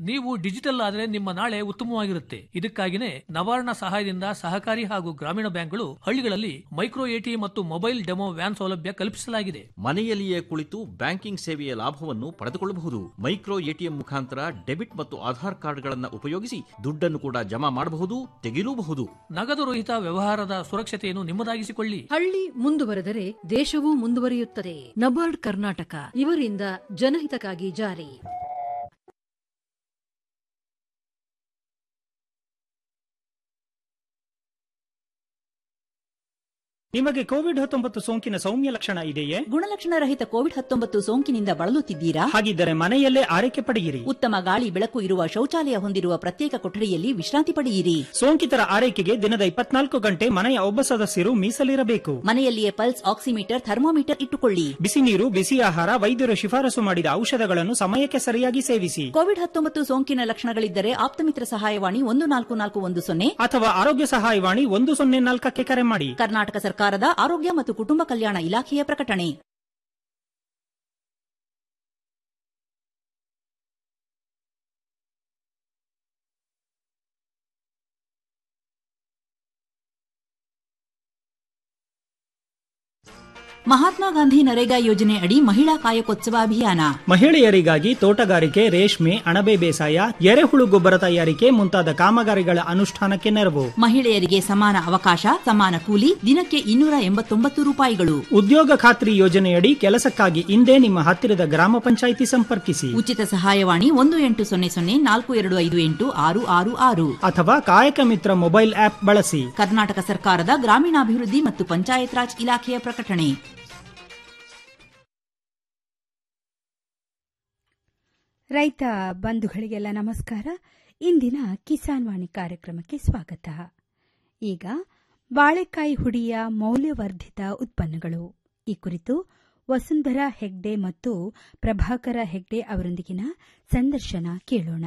ನೀವು ಡಿಜಿಟಲ್ ಆದರೆ ನಿಮ್ಮ ನಾಳೆ ಉತ್ತಮವಾಗಿರುತ್ತೆ ಇದಕ್ಕಾಗಿನೇ ನವಾರ್ಣ ಸಹಾಯದಿಂದ ಸಹಕಾರಿ ಹಾಗೂ ಗ್ರಾಮೀಣ ಬ್ಯಾಂಕ್ಗಳು ಹಳ್ಳಿಗಳಲ್ಲಿ ಮೈಕ್ರೋ ಎಟಿ ಮತ್ತು ಮೊಬೈಲ್ ಡೆಮೋ ವ್ಯಾನ್ ಸೌಲಭ್ಯ ಕಲ್ಪಿಸಲಾಗಿದೆ ಮನೆಯಲ್ಲಿಯೇ ಕುಳಿತು ಬ್ಯಾಂಕಿಂಗ್ ಸೇವೆಯ ಲಾಭವನ್ನು ಪಡೆದುಕೊಳ್ಳಬಹುದು ಮೈಕ್ರೋ ಎಟಿಎಂ ಮುಖಾಂತರ ಡೆಬಿಟ್ ಮತ್ತು ಆಧಾರ್ ಕಾರ್ಡ್ಗಳನ್ನು ಉಪಯೋಗಿಸಿ ದುಡ್ಡನ್ನು ಕೂಡ ಜಮಾ ಮಾಡಬಹುದು ತೆಗೆಯಲೂಬಹುದು ನಗದು ರಹಿತ ವ್ಯವಹಾರದ ಸುರಕ್ಷತೆಯನ್ನು ನಿಮ್ಮದಾಗಿಸಿಕೊಳ್ಳಿ ಹಳ್ಳಿ ಮುಂದುವರೆದರೆ ದೇಶವೂ ಮುಂದುವರಿಯುತ್ತದೆ ನಬಾರ್ಡ್ ಕರ್ನಾಟಕ ಇವರಿಂದ ಜನಹಿತಕ್ಕಾಗಿ ಜಾರಿ ನಿಮಗೆ ಕೋವಿಡ್ ಹತ್ತೊಂಬತ್ತು ಸೋಂಕಿನ ಸೌಮ್ಯ ಲಕ್ಷಣ ಇದೆಯೇ ಗುಣಲಕ್ಷಣ ರಹಿತ ಕೋವಿಡ್ ಹತ್ತೊಂಬತ್ತು ಸೋಂಕಿನಿಂದ ಬಳಲುತ್ತಿದ್ದೀರಾ ಹಾಗಿದ್ದರೆ ಮನೆಯಲ್ಲೇ ಆರೈಕೆ ಪಡೆಯಿರಿ ಉತ್ತಮ ಗಾಳಿ ಬೆಳಕು ಇರುವ ಶೌಚಾಲಯ ಹೊಂದಿರುವ ಪ್ರತ್ಯೇಕ ಕೊಠಡಿಯಲ್ಲಿ ವಿಶ್ರಾಂತಿ ಪಡೆಯಿರಿ ಸೋಂಕಿತರ ಆರೈಕೆಗೆ ದಿನದ ಇಪ್ಪತ್ನಾಲ್ಕು ಗಂಟೆ ಮನೆಯ ಒಬ್ಬ ಸದಸ್ಯರು ಮೀಸಲಿರಬೇಕು ಮನೆಯಲ್ಲಿಯೇ ಪಲ್ಸ್ ಆಕ್ಸಿಮೀಟರ್ ಥರ್ಮೋಮೀಟರ್ ಇಟ್ಟುಕೊಳ್ಳಿ ಬಿಸಿ ನೀರು ಬಿಸಿ ಆಹಾರ ವೈದ್ಯರು ಶಿಫಾರಸು ಮಾಡಿದ ಔಷಧಗಳನ್ನು ಸಮಯಕ್ಕೆ ಸರಿಯಾಗಿ ಸೇವಿಸಿ ಕೋವಿಡ್ ಹತ್ತೊಂಬತ್ತು ಸೋಂಕಿನ ಲಕ್ಷಣಗಳಿದ್ದರೆ ಆಪ್ತಮಿತ್ರ ಸಹಾಯವಾಣಿ ಒಂದು ನಾಲ್ಕು ನಾಲ್ಕು ಒಂದು ಸೊನ್ನೆ ಅಥವಾ ಆರೋಗ್ಯ ಸಹಾಯವಾಣಿ ಒಂದು ಸೊನ್ನೆ ನಾಲ್ಕಕ್ಕೆ ಕರೆ ಮಾಡಿ ಕರ್ನಾಟಕ ಸರ್ಕಾರದ ಆರೋಗ್ಯ ಮತ್ತು ಕುಟುಂಬ ಕಲ್ಯಾಣ ಇಲಾಖೆಯ ಪ್ರಕಟಣೆ ಮಹಾತ್ಮ ಗಾಂಧಿ ನರೇಗಾ ಯೋಜನೆ ಅಡಿ ಮಹಿಳಾ ಕಾಯಕೋತ್ಸವ ಅಭಿಯಾನ ಮಹಿಳೆಯರಿಗಾಗಿ ತೋಟಗಾರಿಕೆ ರೇಷ್ಮೆ ಅಣಬೆ ಬೇಸಾಯ ಎರೆಹುಳು ಗೊಬ್ಬರ ತಯಾರಿಕೆ ಮುಂತಾದ ಕಾಮಗಾರಿಗಳ ಅನುಷ್ಠಾನಕ್ಕೆ ನೆರವು ಮಹಿಳೆಯರಿಗೆ ಸಮಾನ ಅವಕಾಶ ಸಮಾನ ಕೂಲಿ ದಿನಕ್ಕೆ ಇನ್ನೂರ ಎಂಬತ್ತೊಂಬತ್ತು ರೂಪಾಯಿಗಳು ಉದ್ಯೋಗ ಖಾತ್ರಿ ಯೋಜನೆಯಡಿ ಕೆಲಸಕ್ಕಾಗಿ ಇಂದೇ ನಿಮ್ಮ ಹತ್ತಿರದ ಗ್ರಾಮ ಪಂಚಾಯಿತಿ ಸಂಪರ್ಕಿಸಿ ಉಚಿತ ಸಹಾಯವಾಣಿ ಒಂದು ಎಂಟು ಸೊನ್ನೆ ಸೊನ್ನೆ ನಾಲ್ಕು ಎರಡು ಐದು ಎಂಟು ಆರು ಆರು ಆರು ಅಥವಾ ಕಾಯಕ ಮಿತ್ರ ಮೊಬೈಲ್ ಆಪ್ ಬಳಸಿ ಕರ್ನಾಟಕ ಸರ್ಕಾರದ ಗ್ರಾಮೀಣಾಭಿವೃದ್ಧಿ ಮತ್ತು ಪಂಚಾಯತ್ ರಾಜ್ ಇಲಾಖೆಯ ಪ್ರಕಟಣೆ ರೈತ ಬಂಧುಗಳಿಗೆಲ್ಲ ನಮಸ್ಕಾರ ಇಂದಿನ ಕಿಸಾನ್ ವಾಣಿ ಕಾರ್ಯಕ್ರಮಕ್ಕೆ ಸ್ವಾಗತ ಈಗ ಬಾಳೆಕಾಯಿ ಹುಡಿಯ ಮೌಲ್ಯವರ್ಧಿತ ಉತ್ಪನ್ನಗಳು ಈ ಕುರಿತು ವಸುಂಧರಾ ಹೆಗ್ಡೆ ಮತ್ತು ಪ್ರಭಾಕರ ಹೆಗ್ಡೆ ಅವರೊಂದಿಗಿನ ಸಂದರ್ಶನ ಕೇಳೋಣ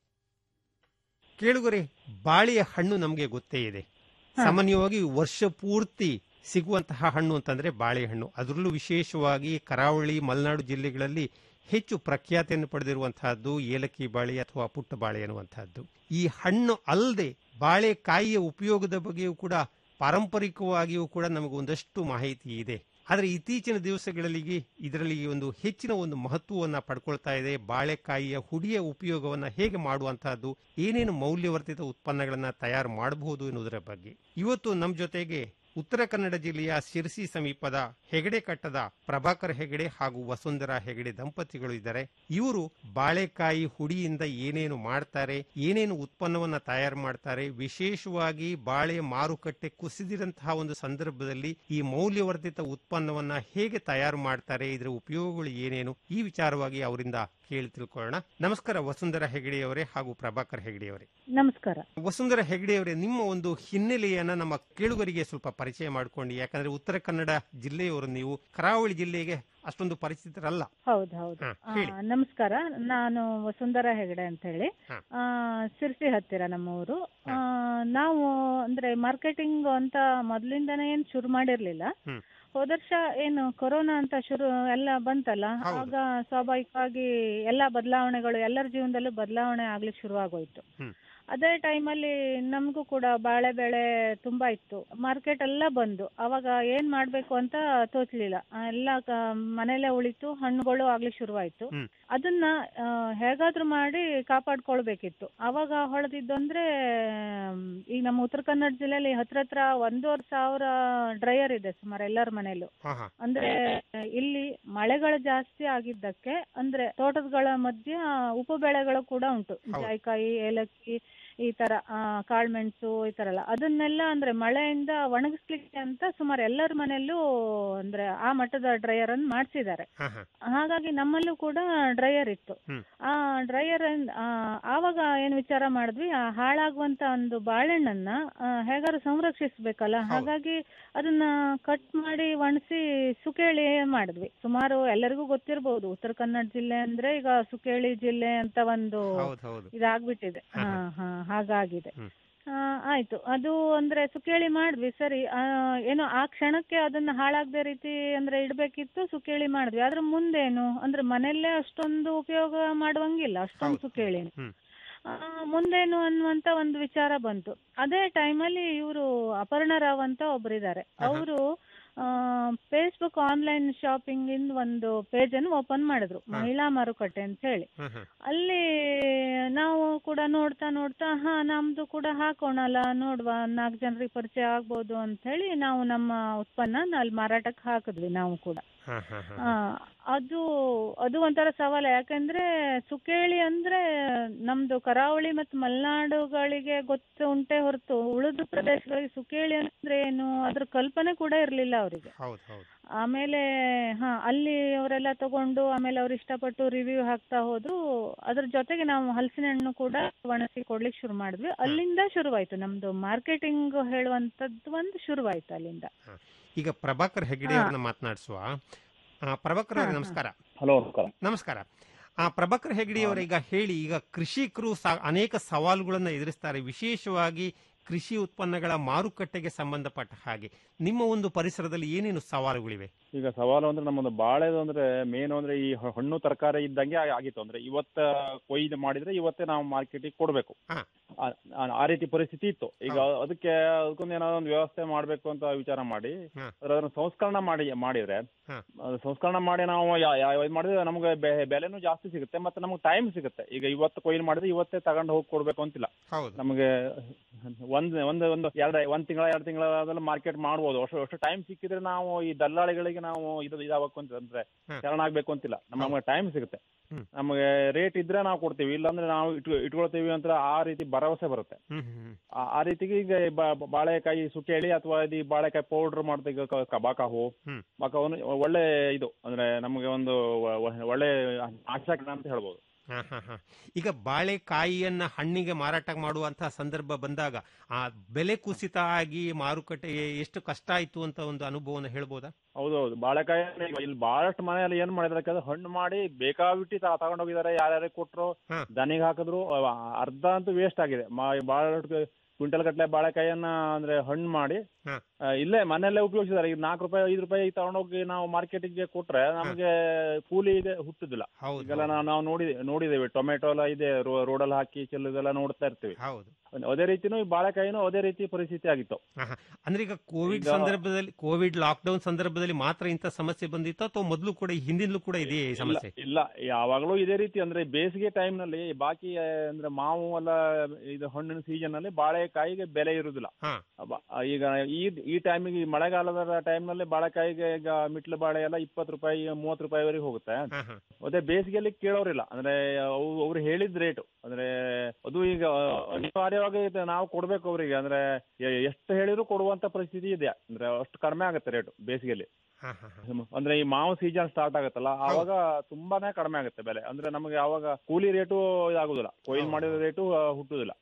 ಕೇಳುಗರೆ ಬಾಳೆಯ ಹಣ್ಣು ನಮಗೆ ಗೊತ್ತೇ ಇದೆ ಸಾಮಾನ್ಯವಾಗಿ ವರ್ಷ ಪೂರ್ತಿ ಸಿಗುವಂತಹ ಹಣ್ಣು ಅಂತಂದ್ರೆ ಬಾಳೆಹಣ್ಣು ಅದರಲ್ಲೂ ವಿಶೇಷವಾಗಿ ಕರಾವಳಿ ಮಲೆನಾಡು ಜಿಲ್ಲೆಗಳಲ್ಲಿ ಹೆಚ್ಚು ಪ್ರಖ್ಯಾತಿಯನ್ನು ಪಡೆದಿರುವಂತಹದ್ದು ಏಲಕ್ಕಿ ಬಾಳೆ ಅಥವಾ ಪುಟ್ಟ ಬಾಳೆ ಅನ್ನುವಂತಹದ್ದು ಈ ಹಣ್ಣು ಅಲ್ಲದೆ ಬಾಳೆಕಾಯಿಯ ಉಪಯೋಗದ ಬಗ್ಗೆಯೂ ಕೂಡ ಪಾರಂಪರಿಕವಾಗಿಯೂ ಕೂಡ ನಮಗೆ ಒಂದಷ್ಟು ಮಾಹಿತಿ ಇದೆ ಆದರೆ ಇತ್ತೀಚಿನ ದಿವಸಗಳಲ್ಲಿ ಇದರಲ್ಲಿ ಒಂದು ಹೆಚ್ಚಿನ ಒಂದು ಮಹತ್ವವನ್ನು ಪಡ್ಕೊಳ್ತಾ ಇದೆ ಬಾಳೆಕಾಯಿಯ ಹುಡಿಯ ಉಪಯೋಗವನ್ನು ಹೇಗೆ ಮಾಡುವಂತಹದ್ದು ಏನೇನು ಮೌಲ್ಯವರ್ಧಿತ ಉತ್ಪನ್ನಗಳನ್ನ ತಯಾರು ಮಾಡಬಹುದು ಎನ್ನುವುದರ ಬಗ್ಗೆ ಇವತ್ತು ನಮ್ಮ ಜೊತೆಗೆ ಉತ್ತರ ಕನ್ನಡ ಜಿಲ್ಲೆಯ ಶಿರಸಿ ಸಮೀಪದ ಹೆಗಡೆ ಕಟ್ಟದ ಪ್ರಭಾಕರ್ ಹೆಗಡೆ ಹಾಗೂ ವಸುಂಧರಾ ಹೆಗಡೆ ದಂಪತಿಗಳು ಇದ್ದಾರೆ ಇವರು ಬಾಳೆಕಾಯಿ ಹುಡಿಯಿಂದ ಏನೇನು ಮಾಡ್ತಾರೆ ಏನೇನು ಉತ್ಪನ್ನವನ್ನ ತಯಾರು ಮಾಡ್ತಾರೆ ವಿಶೇಷವಾಗಿ ಬಾಳೆ ಮಾರುಕಟ್ಟೆ ಕುಸಿದಿರಂತಹ ಒಂದು ಸಂದರ್ಭದಲ್ಲಿ ಈ ಮೌಲ್ಯವರ್ಧಿತ ಉತ್ಪನ್ನವನ್ನ ಹೇಗೆ ತಯಾರು ಮಾಡ್ತಾರೆ ಇದರ ಉಪಯೋಗಗಳು ಏನೇನು ಈ ವಿಚಾರವಾಗಿ ಅವರಿಂದ ಕೇಳಿ ತಿಳ್ಕೊಳ್ಳೋಣ ನಮಸ್ಕಾರ ವಸುಂಧರಾ ಹೆಗಡೆಯವರೇ ಹಾಗೂ ಪ್ರಭಾಕರ್ ಹೆಗಡೆಯವರೇ ನಮಸ್ಕಾರ ವಸುಂಧರಾ ಹೆಗಡೆಯವರೇ ನಿಮ್ಮ ಒಂದು ಹಿನ್ನೆಲೆಯನ್ನ ನಮ್ಮ ಕೇಳುಗರಿಗೆ ಸ್ವಲ್ಪ ಪರಿಚಯ ಮಾಡ್ಕೊಂಡು ಯಾಕಂದ್ರೆ ಉತ್ತರ ಕನ್ನಡ ಜಿಲ್ಲೆಯವರು ನೀವು ಕರಾವಳಿ ಜಿಲ್ಲೆಗೆ ಅಷ್ಟೊಂದು ಪರಿಚಿತರಲ್ಲ ಹೌದು ಹೌದು ಹಾ, ಆ, ಹೇಳಿ. ನಮಸ್ಕಾರ ನಾನು ವಸುಂಧರಾ ಹೆಗಡೆ ಅಂತ ಹೇಳಿ ಹಾ. ಆ, ಸಿರ್ಸಿ ಹತ್ತಿರ ನಮ್ಮ ಊರು ಆ, ನಾವು ಅಂದ್ರೆ ಮಾರ್ಕೆಟಿಂಗ್ ಅಂತ ಮೊದ್ಲಿಂದಾನೇ ಏನ್ ಶುರು ಮಾಡಿರ್ಲಿಲ್ಲ ಹ್ಮ್. ಹೋದ ವರ್ಷ ಏನು ಕೊರೋನಾ ಅಂತ ಶುರು ಎಲ್ಲ ಬಂತಲ್ಲ ಹೌದು. ಆಗ ಸ್ವಾಭಾವಿಕವಾಗಿ ಎಲ್ಲಾ ಬದಲಾವಣೆಗಳು ಎಲ್ಲರ ಜೀವನದಲ್ಲೂ ಬದಲಾವಣೆ ಆಗ್ಲಿಕ್ಕೆ ಶುರು ಆಗೋಯ್ತು ಹ್ಮ್. ಅದೇ ಟೈಮಲ್ಲಿ ನಮಗೂ ಕೂಡ ಬಾಳೆ ಬೆಳೆ ತುಂಬಾ ಇತ್ತು ಮಾರ್ಕೆಟ್ ಎಲ್ಲ ಬಂದು ಅವಾಗ ಏನ್ ಮಾಡ್ಬೇಕು ಅಂತ ತೋಚ್ಲಿಲ್ಲ ಆ, ಎಲ್ಲ ಕ- ಮನೇಲೆ ಉಳಿತು ಹಣ್ಣುಗಳು ಆಗ್ಲಿಕ್ಕೆ ಶುರುವಾಯ್ತು ಹ್ಮ್. ಅದನ್ನ ಆ, ಹೇಗಾದ್ರೂ ಮಾಡಿ ಕಾಪಾಡ್ಕೊಳ್ಬೇಕಿತ್ತು ಅವಾಗ ಹೊಳೆದಿದ್ದಂದ್ರೆ ಆಮ್, ಈಗ ನಮ್ಮ ಉತ್ತರ ಕನ್ನಡ ಜಿಲ್ಲೆಯಲ್ಲಿ ಹತ್ರ ಹತ್ರ ಒಂದೂವರೆ ಸಾವಿರ ಡ್ರೈಯರ್ ಇದೆ ಸುಮಾರು ಎಲ್ಲರ ಮನೇಲೂ ಹಾ ಹಾ ಅಂದ್ರೆ ಇಲ್ಲಿ ಮಳೆಗಳು ಜಾಸ್ತಿ ಆಗಿದ್ದಕ್ಕೆ ಅಂದ್ರೆ ತೋಟಗಳ ಮಧ್ಯೆ ಉಪ ಬೆಳೆಗಳು ಕೂಡ ಉಂಟು ಹೌದು. ಜಾಯಿಕಾಯಿ ಏಲಕ್ಕಿ ಈ ತರ ಆ, ಕಾಳ್ಮೆಣಸು ಈ ತರ ಎಲ್ಲ ಅದನ್ನೆಲ್ಲ ಅಂದ್ರೆ ಮಳೆಯಿಂದ ಒಣಗಿಸ್ಲಿಕ್ಕೆ ಅಂತ ಸುಮಾರು ಎಲ್ಲರ ಮನೆಯಲ್ಲೂ ಅಂದ್ರೆ ಆ ಮಟ್ಟದ ಡ್ರೈಯರ್ ಅನ್ನು ಮಾಡಿಸಿದ್ದಾರೆ ಹಾ ಹಾ ಹಾಗಾಗಿ ನಮ್ಮಲ್ಲೂ ಕೂಡ ಡ್ರೈಯರ್ ಇತ್ತು ಹ್ಮ್. ಆ ಡ್ರೈಯರ್ ಆವಾಗ ಏನ್ ವಿಚಾರ ಮಾಡಿದ್ವಿ ಆ ಹಾಳಾಗುವಂತ ಒಂದು ಬಾಳೆಹಣ್ಣನ್ನ ಆ, ಹೇಗಾದ್ರು ಸಂರಕ್ಷಿಸ್ಬೇಕಲ್ಲ ಹಾಗಾಗಿ ಅದನ್ನ ಕಟ್ ಮಾಡಿ ಒಣಸಿ ಸುಕೇಳಿ ಮಾಡಿದ್ವಿ ಸುಮಾರು ಎಲ್ಲರಿಗೂ ಗೊತ್ತಿರಬಹುದು ಉತ್ತರ ಕನ್ನಡ ಜಿಲ್ಲೆ ಅಂದ್ರೆ ಈಗ ಸುಕೇಳಿ ಜಿಲ್ಲೆ ಅಂತ ಒಂದು ಹೌದು ಹೌದು ಇದಾಗ್ಬಿಟ್ಟಿದೆ ಹಾ, ಹಾ ಹಾ ಹಾಗಾಗಿದೆ ಹ್ಮ್. ಆ, ಆಯ್ತು ಅದು ಅಂದ್ರೆ ಸುಕೇಳಿ ಮಾಡಿದ್ವಿ ಸರಿ ಆ, ಏನೋ ಆ ಕ್ಷಣಕ್ಕೆ ಅದನ್ನ ಹಾಳಾಗದೆ ರೀತಿ ಅಂದ್ರೆ ಇಡ್ಬೇಕಿತ್ತು ಸುಕೇಳಿ ಮಾಡಿದ್ವಿ ಆದ್ರೆ ಮುಂದೇನು ಅಂದ್ರೆ ಮನೆಯಲ್ಲೇ ಅಷ್ಟೊಂದು ಉಪಯೋಗ ಮಾಡುವಂಗಿಲ್ಲ ಅಷ್ಟೊಂದು ಹೌದು. ಸುಕೇಳಿ ಹ್ಮ್. ಆ, ಮುಂದೇನು ಅನ್ನುವಂತ ಒಂದು ವಿಚಾರ ಬಂತು ಅದೇ ಟೈಮಲ್ಲಿ ಇವರು ಅಪರ್ಣ ರಾವ್ ಅಂತ ಒಬ್ಬರಿದ್ದಾರೆ ಅವರು ಫೇಸ್ಬುಕ್ ಆನ್ಲೈನ್ ಶಾಪಿಂಗ್ ಇಂದ ಒಂದು ಪೇಜ್ ಅನ್ನು ಓಪನ್ ಮಾಡಿದ್ರು ಮಹಿಳಾ ಮಾರುಕಟ್ಟೆ ಅಂತ ಹೇಳಿ ಅಲ್ಲಿ ನಾವು ಕೂಡ ನೋಡ್ತಾ ನೋಡ್ತಾ ಹಾ ನಮ್ದು ಕೂಡ ಹಾಕೋಣಲ್ಲ ನೋಡುವ ನಾಲ್ಕು ಜನರಿಗೆ ಪರಿಚಯ ಆಗ್ಬೋದು ಅಂತ ಹೇಳಿ ನಾವು ನಮ್ಮ ಉತ್ಪನ್ನ ಅಲ್ಲಿ ಮಾರಾಟಕ್ಕೆ ಹಾಕಿದ್ವಿ ನಾವು ಕೂಡ ಆ, ಅದು ಅದು ಒಂಥರ ಸವಾಲು ಯಾಕಂದ್ರೆ ಸುಕೇಳಿ ಅಂದ್ರೆ ನಮ್ದು ಕರಾವಳಿ ಮತ್ತು ಮಲೆನಾಡುಗಳಿಗೆ ಗೊತ್ತು ಉಂಟೆ ಹೊರತು ಉಳಿದ ಪ್ರದೇಶಗಳಿಗೆ ಸುಕೇಳಿ ಅಂದ್ರೆ ಏನು ಅದ್ರ ಕಲ್ಪನೆ ಕೂಡ ಇರ್ಲಿಲ್ಲ ಅವರಿಗೆ ಹೌದು ಹೌದು ಆಮೇಲೆ ಹಾ ಅಲ್ಲಿ ಅವರೆಲ್ಲ ತಗೊಂಡು ಆಮೇಲೆ ಅವ್ರು ಇಷ್ಟಪಟ್ಟು ರಿವ್ಯೂ ಹಾಕ್ತಾ ಹೋದ್ರು ಅದ್ರ ಜೊತೆಗೆ ನಾವು ಹಲಸಿನ ಹಣ್ಣು ಕೂಡ ಒಣಗಿಸಿ ಕೊಡ್ಲಿಕ್ಕೆ ಶುರು ಮಾಡಿದ್ವಿ ಅಲ್ಲಿಂದ ಶುರುವಾಯ್ತು ನಮ್ದು ಮಾರ್ಕೆಟಿಂಗ್ ಹೇಳುವಂತದ್ದು ಒಂದು ಶುರುವಾಯ್ತು ಅಲ್ಲಿಂದ ಈಗ ಪ್ರಭಾಕರ್ ಹೆಗಡೆ ಅವ್ರನ್ನ ಮಾತನಾಡಿಸುವ ಆ, ಪ್ರಭಾಕರ್ ಅವರೇ ನಮಸ್ಕಾರ ಹಲೋ ನಮಸ್ಕಾರ ನಮಸ್ಕಾರ ಆ ಪ್ರಭಾಕರ್ ಹೆಗಡೆ ಅವರ ಈಗ ಹೇಳಿ ಈಗ ಕೃಷಿಕರು ಸ- ಅನೇಕ ಸವಾಲುಗಳನ್ನ ಎದುರಿಸ್ತಾರೆ ವಿಶೇಷವಾಗಿ ಕೃಷಿ ಉತ್ಪನ್ನಗಳ ಮಾರುಕಟ್ಟೆಗೆ ಸಂಬಂಧಪಟ್ಟ ಹಾಗೆ ನಿಮ್ಮ ಒಂದು ಪರಿಸರದಲ್ಲಿ ಏನೇನು ಸವಾಲುಗಳಿವೆ ಈಗ ಸವಾಲು ಅಂದ್ರೆ ನಮ್ಮದು ಬಾಳೆದು ಅಂದ್ರೆ ಮೇನ್ ಅಂದ್ರೆ ಈ ಹ- ಹಣ್ಣು ತರಕಾರಿ ಇದ್ದಂಗೆ ಆ- ಆಗಿತ್ತು ಅಂದ್ರೆ ಇವತ್ತ ಕೊಯ್ದು ಮಾಡಿದ್ರೆ ಇವತ್ತೇ ನಾವು ಮಾರ್ಕೆಟಿಗೆ ಕೊಡ್ಬೇಕು ಆ- ಆ- ಆ ರೀತಿ ಪರಿಸ್ಥಿತಿ ಇತ್ತು ಈಗ ಅದಕ್ಕೆ ಅದಕ್ಕೊಂದು ಏನಾದ್ರು ಒಂದು ವ್ಯವಸ್ಥೆ ಮಾಡ್ಬೇಕು ಅಂತ ವಿಚಾರ ಮಾಡಿ ಅದ್ರ- ಅದನ್ನ ಸಂಸ್ಕರಣ ಮಾಡಿ ಮಾಡಿದ್ರೆ ಅದು ಸಂಸ್ಕರಣ ಮಾಡಿ ನಾವು ಯಾ- ಯಾವ ಇದು ಮಾಡಿದ್ರೆ ನಮ್ಗೆ ಬೆ- ಬೆಲೆನೂ ಜಾಸ್ತಿ ಸಿಗುತ್ತೆ ಮತ್ತೆ ನಮ್ಗೆ ಟೈಮ್ ಸಿಗುತ್ತೆ ಈಗ ಇವತ್ತು ಕೊಯ್ಲು ಮಾಡಿದ್ರೆ ಇವತ್ತೇ ತಗೊಂಡು ಹೋಗಿ ಕೊಡ್ಬೇಕು ಅಂತಿಲ್ಲ ಹೌದು ನಮಗೆ ಒಂದ್ ಒಂದು ಒಂದು ಎರಡು ಒಂದ್ ತಿಂಗಳ ಎರಡು ತಿಂಗಳ ಮಾರ್ಕೆಟ್ ಮಾಡ್ಬೋದು ಅಷ್ಟು ಅಷ್ಟು ಟೈಮ್ ಸಿಕ್ಕಿದ್ರೆ ನಾವು ಈ ದಲ್ಲಾಳಿಗಳಿಗೆ ನಾವು ಇದು ಇದಾಗಬೇಕು ಅಂತ ಅಂದ್ರೆ ಶರಣಾಗ್ಬೇಕು ಅಂತಿಲ್ಲ ನಮಗೆ ಟೈಮ್ ಸಿಗುತ್ತೆ ನಮಗೆ ರೇಟ್ ಇದ್ರೆ ನಾವು ಕೊಡ್ತೀವಿ ಇಲ್ಲಾಂದ್ರೆ ನಾವು ಇಟ್ಕೊ ಇಟ್ಕೊಳ್ತೀವಿ ಅಂತ ಆ ರೀತಿ ಭರವಸೆ ಬರುತ್ತೆ ಆ- ಆ ರೀತಿಗೆ ಈಗ ಬ- ಬ- ಬಾಳೆಕಾಯಿ ಸುಕ್ಕೇಳಿ ಅಥವಾ ಇದು ಈ ಬಾಳೆಕಾಯಿ ಪೌಡರ್ ಮಾಡ್ತೀವಿ ಈಗ ಕ- ಕ- ಬಾಕಾಹು ಬಾಕಾಹು ಒಳ್ಳೆ ಇದು ಅಂದ್ರೆ ನಮಗೆ ಒಂದು ಒ- ಒ- ಒಳ್ಳೆ ಆಶಾಕರಣ ಅಂತ ಹೇಳ್ಬೋದು ಹಾ, ಹಾ, ಹಾ. ಈಗ ಬಾಳೆಕಾಯಿಯನ್ನ ಹಣ್ಣಿಗೆ ಮಾರಾಟ ಮಾಡುವಂತಹ ಸಂದರ್ಭ ಬಂದಾಗ ಆ ಬೆಲೆ ಕುಸಿತ ಆಗಿ ಮಾರುಕಟ್ಟೆ ಎಷ್ಟು ಕಷ್ಟ ಆಯ್ತು ಅಂತ ಒಂದು ಅನುಭವನ ಹೇಳ್ಬೋದಾ ಹೌದೌದು ಬಾಳೆಕಾಯಿ ಈಗ ಇಲ್ಲಿ ಬಹಳಷ್ಟು ಮನೆಯಲ್ಲಿ ಏನ್ ಮಾಡಿದ್ರೆ ಯಾಕಂದ್ರೆ ಹಣ್ಣು ಮಾಡಿ ಬೇಕಾಬಿಟ್ಟು ತ- ತಗೊಂಡೋಗಿದ್ದಾರೆ ಯಾರ್ಯಾರಿಗೆ ಕೊಟ್ರು ದನಿಗೆ ಹಾಕಿದ್ರು ಅವ ಅರ್ಧ ಅಂತೂ ವೇಸ್ಟ್ ಆಗಿದೆ ಮಾ- ಬಹಳಷ್ಟು ಕ್ವಿಂಟಲ್ ಗಟ್ಟಲೆ ಬಾಳೆಕಾಯಿಯನ್ನ ಅಂದ್ರೆ ಹಣ್ಣು ಮಾಡಿ ಆ, ಇಲ್ಲೇ ಮನೆಯಲ್ಲೇ ಉಪಯೋಗಿಸಿದ್ದಾರೆ ಈಗ ನಾಲ್ಕು ರೂಪಾಯಿ ಐದು ರೂಪಾಯಿ ತಗೊಂಡೋಗಿ ನಾವು ಮಾರ್ಕೆಟಿಗೆ ಕೊಟ್ರೆ ನಮಗೆ ಕೂಲಿ ಇದೆ ಹುಟ್ಟುದಿಲ್ಲ ಈಗೆಲ್ಲ ನಾವು ನಾವು ನೋಡಿ ನೋಡಿದ್ದೇವೆ ಟೊಮೆಟೊ ಎಲ್ಲ ಇದೆ ರೋಡಲ್ಲಿ ಹಾಕಿ ಚೆಲ್ಲುದೆಲ್ಲ ನೋಡ್ತಾ ಇರ್ತೀವಿ ಹೌದು ಅದೇ ರೀತಿನೂ ಈ ಬಾಳೆಕಾಯಿನೂ ಅದೇ ರೀತಿ ಪರಿಸ್ಥಿತಿ ಆಗಿತ್ತು ಆಹಾ. ಅಂದ್ರೆ ಈಗ ಕೋವಿಡ್ ಈಗ- ಸಂದರ್ಭದಲ್ಲಿ ಕೋವಿಡ್ ಲಾಕ್ಡೌನ್ ಸಂದರ್ಭದಲ್ಲಿ ಮಾತ್ರ ಇಂಥ ಸಮಸ್ಯೆ ಬಂದಿತ್ತು ಅಥವಾ ಮೊದಲು ಕೂಡ ಈ ಹಿಂದಿಂದಲೂ ಕೂಡ ಇದೆಯೇ ಈ ಸಮಸ್ಯೆ ಇಲ್ಲ ಇಲ್ಲ ಯಾವಾಗಲೂ ಇದೇ ರೀತಿ ಅಂದ್ರೆ ಬೇಸಿಗೆ ಟೈಮ್ ನಲ್ಲಿ ಬಾಕಿ ಆ, ಅಂದ್ರೆ ಮಾವು ಎಲ್ಲ ಇದು ಹಣ್ಣಿನ ಸೀಸನ್ ನಲ್ಲಿ ಬಾಳೆಕಾಯಿಗೆ ಬೆಲೆ ಇರುದಿಲ್ಲ ಅಬ್ಬ- ಆ, ಈಗ ಈ ಈ ಟೈಮಿಗೆ ಈ ಮಳೆಗಾಲದ ಟೈಮ್ ನಲ್ಲಿ ಬಾಳೆಕಾಯಿಗೆ ಈಗ ಮಿಟ್ಲು ಬಾಳೆ ಎಲ್ಲ ಇಪ್ಪತ್ತು ರೂಪಾಯಿ ಮೂವತ್ತು ರೂಪಾಯಿವರೆಗೆ ಹೋಗುತ್ತೆ ಅದೇ ಬೇಸಿಗೆಯಲ್ಲಿ ಕೇಳೋರಿಲ್ಲ ಅಂದ್ರೆ ಅವು- ಅವ್ರು ಹೇಳಿದ ರೇಟು ಅಂದ್ರೆ ಅದು ಈಗ ಅನಿವಾರ್ಯವಾಗಿ ಇದು ನಾವು ಕೊಡ್ಬೇಕು ಅವರಿಗೆ ಅಂದ್ರೆ ಎ- ಎಷ್ಟು ಹೇಳಿದ್ರು ಕೊಡುವಂತ ಪರಿಸ್ಥಿತಿ ಇದೆ ಅಂದ್ರೆ ಅಷ್ಟು ಕಡಿಮೆ ಆಗುತ್ತೆ ರೇಟು ಬೇಸಿಗೆಯಲ್ಲಿ ಅಂದ್ರೆ ಈ ಮಾವು ಸೀಸನ್ ಸ್ಟಾರ್ಟ್ ಆಗುತ್ತಲ್ಲ ಆವಾಗ ತುಂಬಾನೇ ಕಡಿಮೆ ಆಗುತ್ತೆ ಬೆಲೆ ಅಂದ್ರೆ ನಮಗೆ ಆವಾಗ ಕೂಲಿ ರೇಟು ಇದಾಗುದಿಲ್ಲ ಕೊಯ್ಲು ಮಾಡಿದ ರೇಟು ಹುಟ್ಟುದಿಲ್ಲ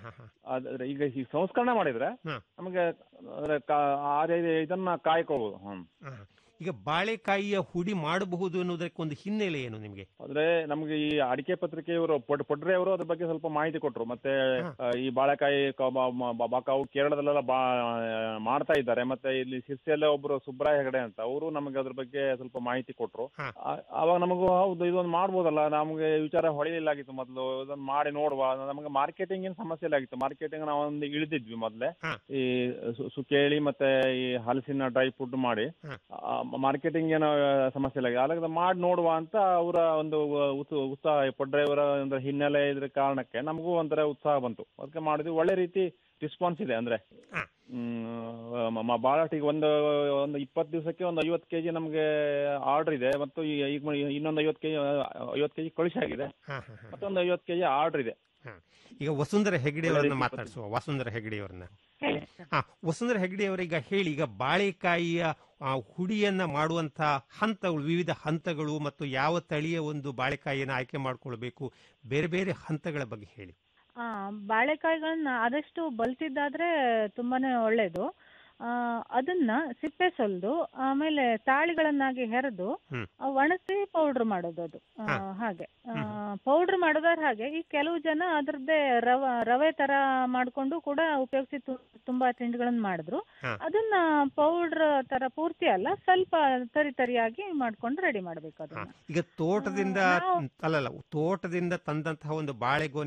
ಆದ್ರೆ ಈಗ ಈ ಸಂಸ್ಕರಣೆ ಮಾಡಿದ್ರೆ ನಮಗೆ ಅಂದ್ರೆ ಕಾ- ಆ ರೀತಿ ಇದನ್ನ ಕಾಯ್ಕೊಳ್ಬಹುದು ಹ್ಮ್ ಈಗ ಬಾಳೆಕಾಯಿಯ ಹುಡಿ ಮಾಡಬಹುದು ಅನ್ನೋದಕ್ಕೆ ಒಂದು ಹಿನ್ನೆಲೆ ಏನು ನಿಮಗೆ ಅಂದ್ರೆ ನಮ್ಗೆ ಈ ಅಡಿಕೆ ಪತ್ರಿಕೆಯವರು ಪೊಡ್ ಪೊಡ್ರೆ ಅವರು ಅದ್ರ ಬಗ್ಗೆ ಸ್ವಲ್ಪ ಮಾಹಿತಿ ಕೊಟ್ರು ಮತ್ತೆ ಆ, ಈ ಬಾಳೆಕಾಯಿ ಕ- ಬ- ಮ- ಬ- ಬಾಕಾವು ಕೇರಳದಲ್ಲೆಲ್ಲ ಬಾ ಮಾಡ್ತಾ ಇದ್ದಾರೆ ಮತ್ತೆ ಇಲ್ಲಿ ಸಿರ್ಸಿಯಲ್ಲೇ ಒಬ್ರು ಸುಬ್ರಾಯ ಹೆಗಡೆ ಅಂತ ಅವರು ನಮಗೆ ಅದ್ರ ಬಗ್ಗೆ ಸ್ವಲ್ಪ ಮಾಹಿತಿ ಕೊಟ್ರು ಆ- ಆವಾಗ ನಮಗೂ ಹೌದು ಇದೊಂದು ಮಾಡ್ಬೋದಲ್ಲ ನಮ್ಗೆ ವಿಚಾರ ಹೊಳಿಲಿಲ್ಲಾಗಿತ್ತು ಮೊದಲು ಇದೊಂದು ಮಾಡಿ ನೋಡುವ ನಮಗೆ ಮಾರ್ಕೆಟಿಂಗ್ ಏನ್ ಸಮಸ್ಯೆ ಇಲ್ಲ ಆಗಿತ್ತು ಮಾರ್ಕೆಟಿಂಗ್ ನಾವು ಒಂದು ಇಳಿದಿದ್ವಿ ಮೊದ್ಲೇ ಈ ಸು- ಸುಕೇಳಿ ಮತ್ತೆ ಈ ಹಲಸಿನ ಡ್ರೈ ಫುಡ್ ಮಾಡಿ ಮಾರ್ಕೆಟಿಂಗ್ ಏನೋ ಸಮಸ್ಯೆ ಇಲ್ಲ ಹಾಗಾಗಿ ಮಾಡಿ ನೋಡುವ ಅಂತ ಅವರ ಒಂದು ಉತ್ಸ- ಉತ್ಸಾಹ ಡ್ರೈವರ ಒಂದು ಹಿನ್ನೆಲೆ ಇದ್ರ ಕಾರಣಕ್ಕೆ ನಮಗೂ ಒಂಥರ ಉತ್ಸಾಹ ಬಂತು ಅದಕ್ಕೆ ಮಾಡಿದ್ವಿ ಒಳ್ಳೆ ರೀತಿ ರೆಸ್ಪಾನ್ಸ್ ಇದೆ ಅಂದ್ರೆ ಹ್ಮ್ ಮ- ಮ- ಬಹಳಷ್ಟು ಈಗ ಒಂದು ಒಂದು ಇಪ್ಪತ್ತು ದಿವಸಕ್ಕೆ ಒಂದು ಐವತ್ತು ಕೆಜಿ ನಮಗೆ ಆರ್ಡರ್ ಇದೆ ಮತ್ತು ಈ- ಈಗ ಮ- ಇನ್ನೊಂದು ಐವತ್ತು ಕೆಜಿ ಐವತ್ತು ಕೆಜಿ ಕಳಿಸಿ ಆಗಿದೆ ಮತ್ತೊಂದು ಐವತ್ತು ಕೆಜಿ ಆರ್ಡರ್ ಇದೆ ಈಗ ವಸುಂಧರ ಹೆಗಡೆ ಅವರನ್ನ ಒಳ್ಳೆ ರೀತಿ ಮಾತಾಡಿಸುವ ವಸುಂಧರ ಹೆಗಡೆ ಅವರನ್ನ ಹಾ ವಸುಂಧರ ಹೆಗಡೆ ಅವರೀಗ ಹೇಳಿ ಈಗ ಬಾಳೆಕಾಯಿಯ ಆ, ಹುಡಿಯನ್ನ ಮಾಡುವಂತ ಹಂತಗಳು ವಿವಿಧ ಹಂತಗಳು ಮತ್ತು ಯಾವ ತಳಿಯ ಒಂದು ಬಾಳೆಕಾಯಿಯನ್ನು ಆಯ್ಕೆ ಮಾಡ್ಕೊಳ್ಬೇಕು ಬೇರೆ ಬೇರೆ ಹಂತಗಳ ಬಗ್ಗೆ ಹೇಳಿ ಆ ಬಾಳೆಕಾಯಿಗಳನ್ನ ಆದಷ್ಟು ಬಲ್ತಿದ್ದಾದ್ರೆ ತುಂಬಾನೇ ಒಳ್ಳೇದು ಆ ಅದನ್ನ ಸಿಪ್ಪೆ ಸುಲ್ದು ಆಮೇಲೆ ತಾಳಿಗಳನ್ನಾಗಿ ಹೆರೆದು ಹ್ಮ್. ಒಣಗಿಸಿ ಪೌಡರ್ ಮಾಡೋದು ಅದು ಆ, ಹಾಗೆ ಪೌಡರ್ ಮಾಡೋದಾದ್ರೆ ಹಾಗೆ ಈ ಕೆಲವು ಜನ ಅದ್ರದ್ದೇ ರವ ರವೆ ತರ ಮಾಡ್ಕೊಂಡು ಕೂಡ ಉಪಯೋಗಿಸಿ ತು- ತುಂಬಾ ತಿಂಡಿಗಳನ್ನ ಮಾಡಿದ್ರು ಹಾ. ಅದನ್ನ ಪೌಡರ್ ತರ ಪೂರ್ತಿ ಅಲ್ಲ ಸ್ವಲ್ಪ ತರಿ ತರಿಯಾಗಿ ಮಾಡ್ಕೊಂಡು ರೆಡಿ ಮಾಡ್ಬೇಕು ಅದನ್ನ ಈಗ ತೋಟದಿಂದ ಅಲ್ಲಲ್ಲ ತೋಟದಿಂದ ತಂದಂತಹ ಒಂದು ಬಾಳೆಗೊನಿನ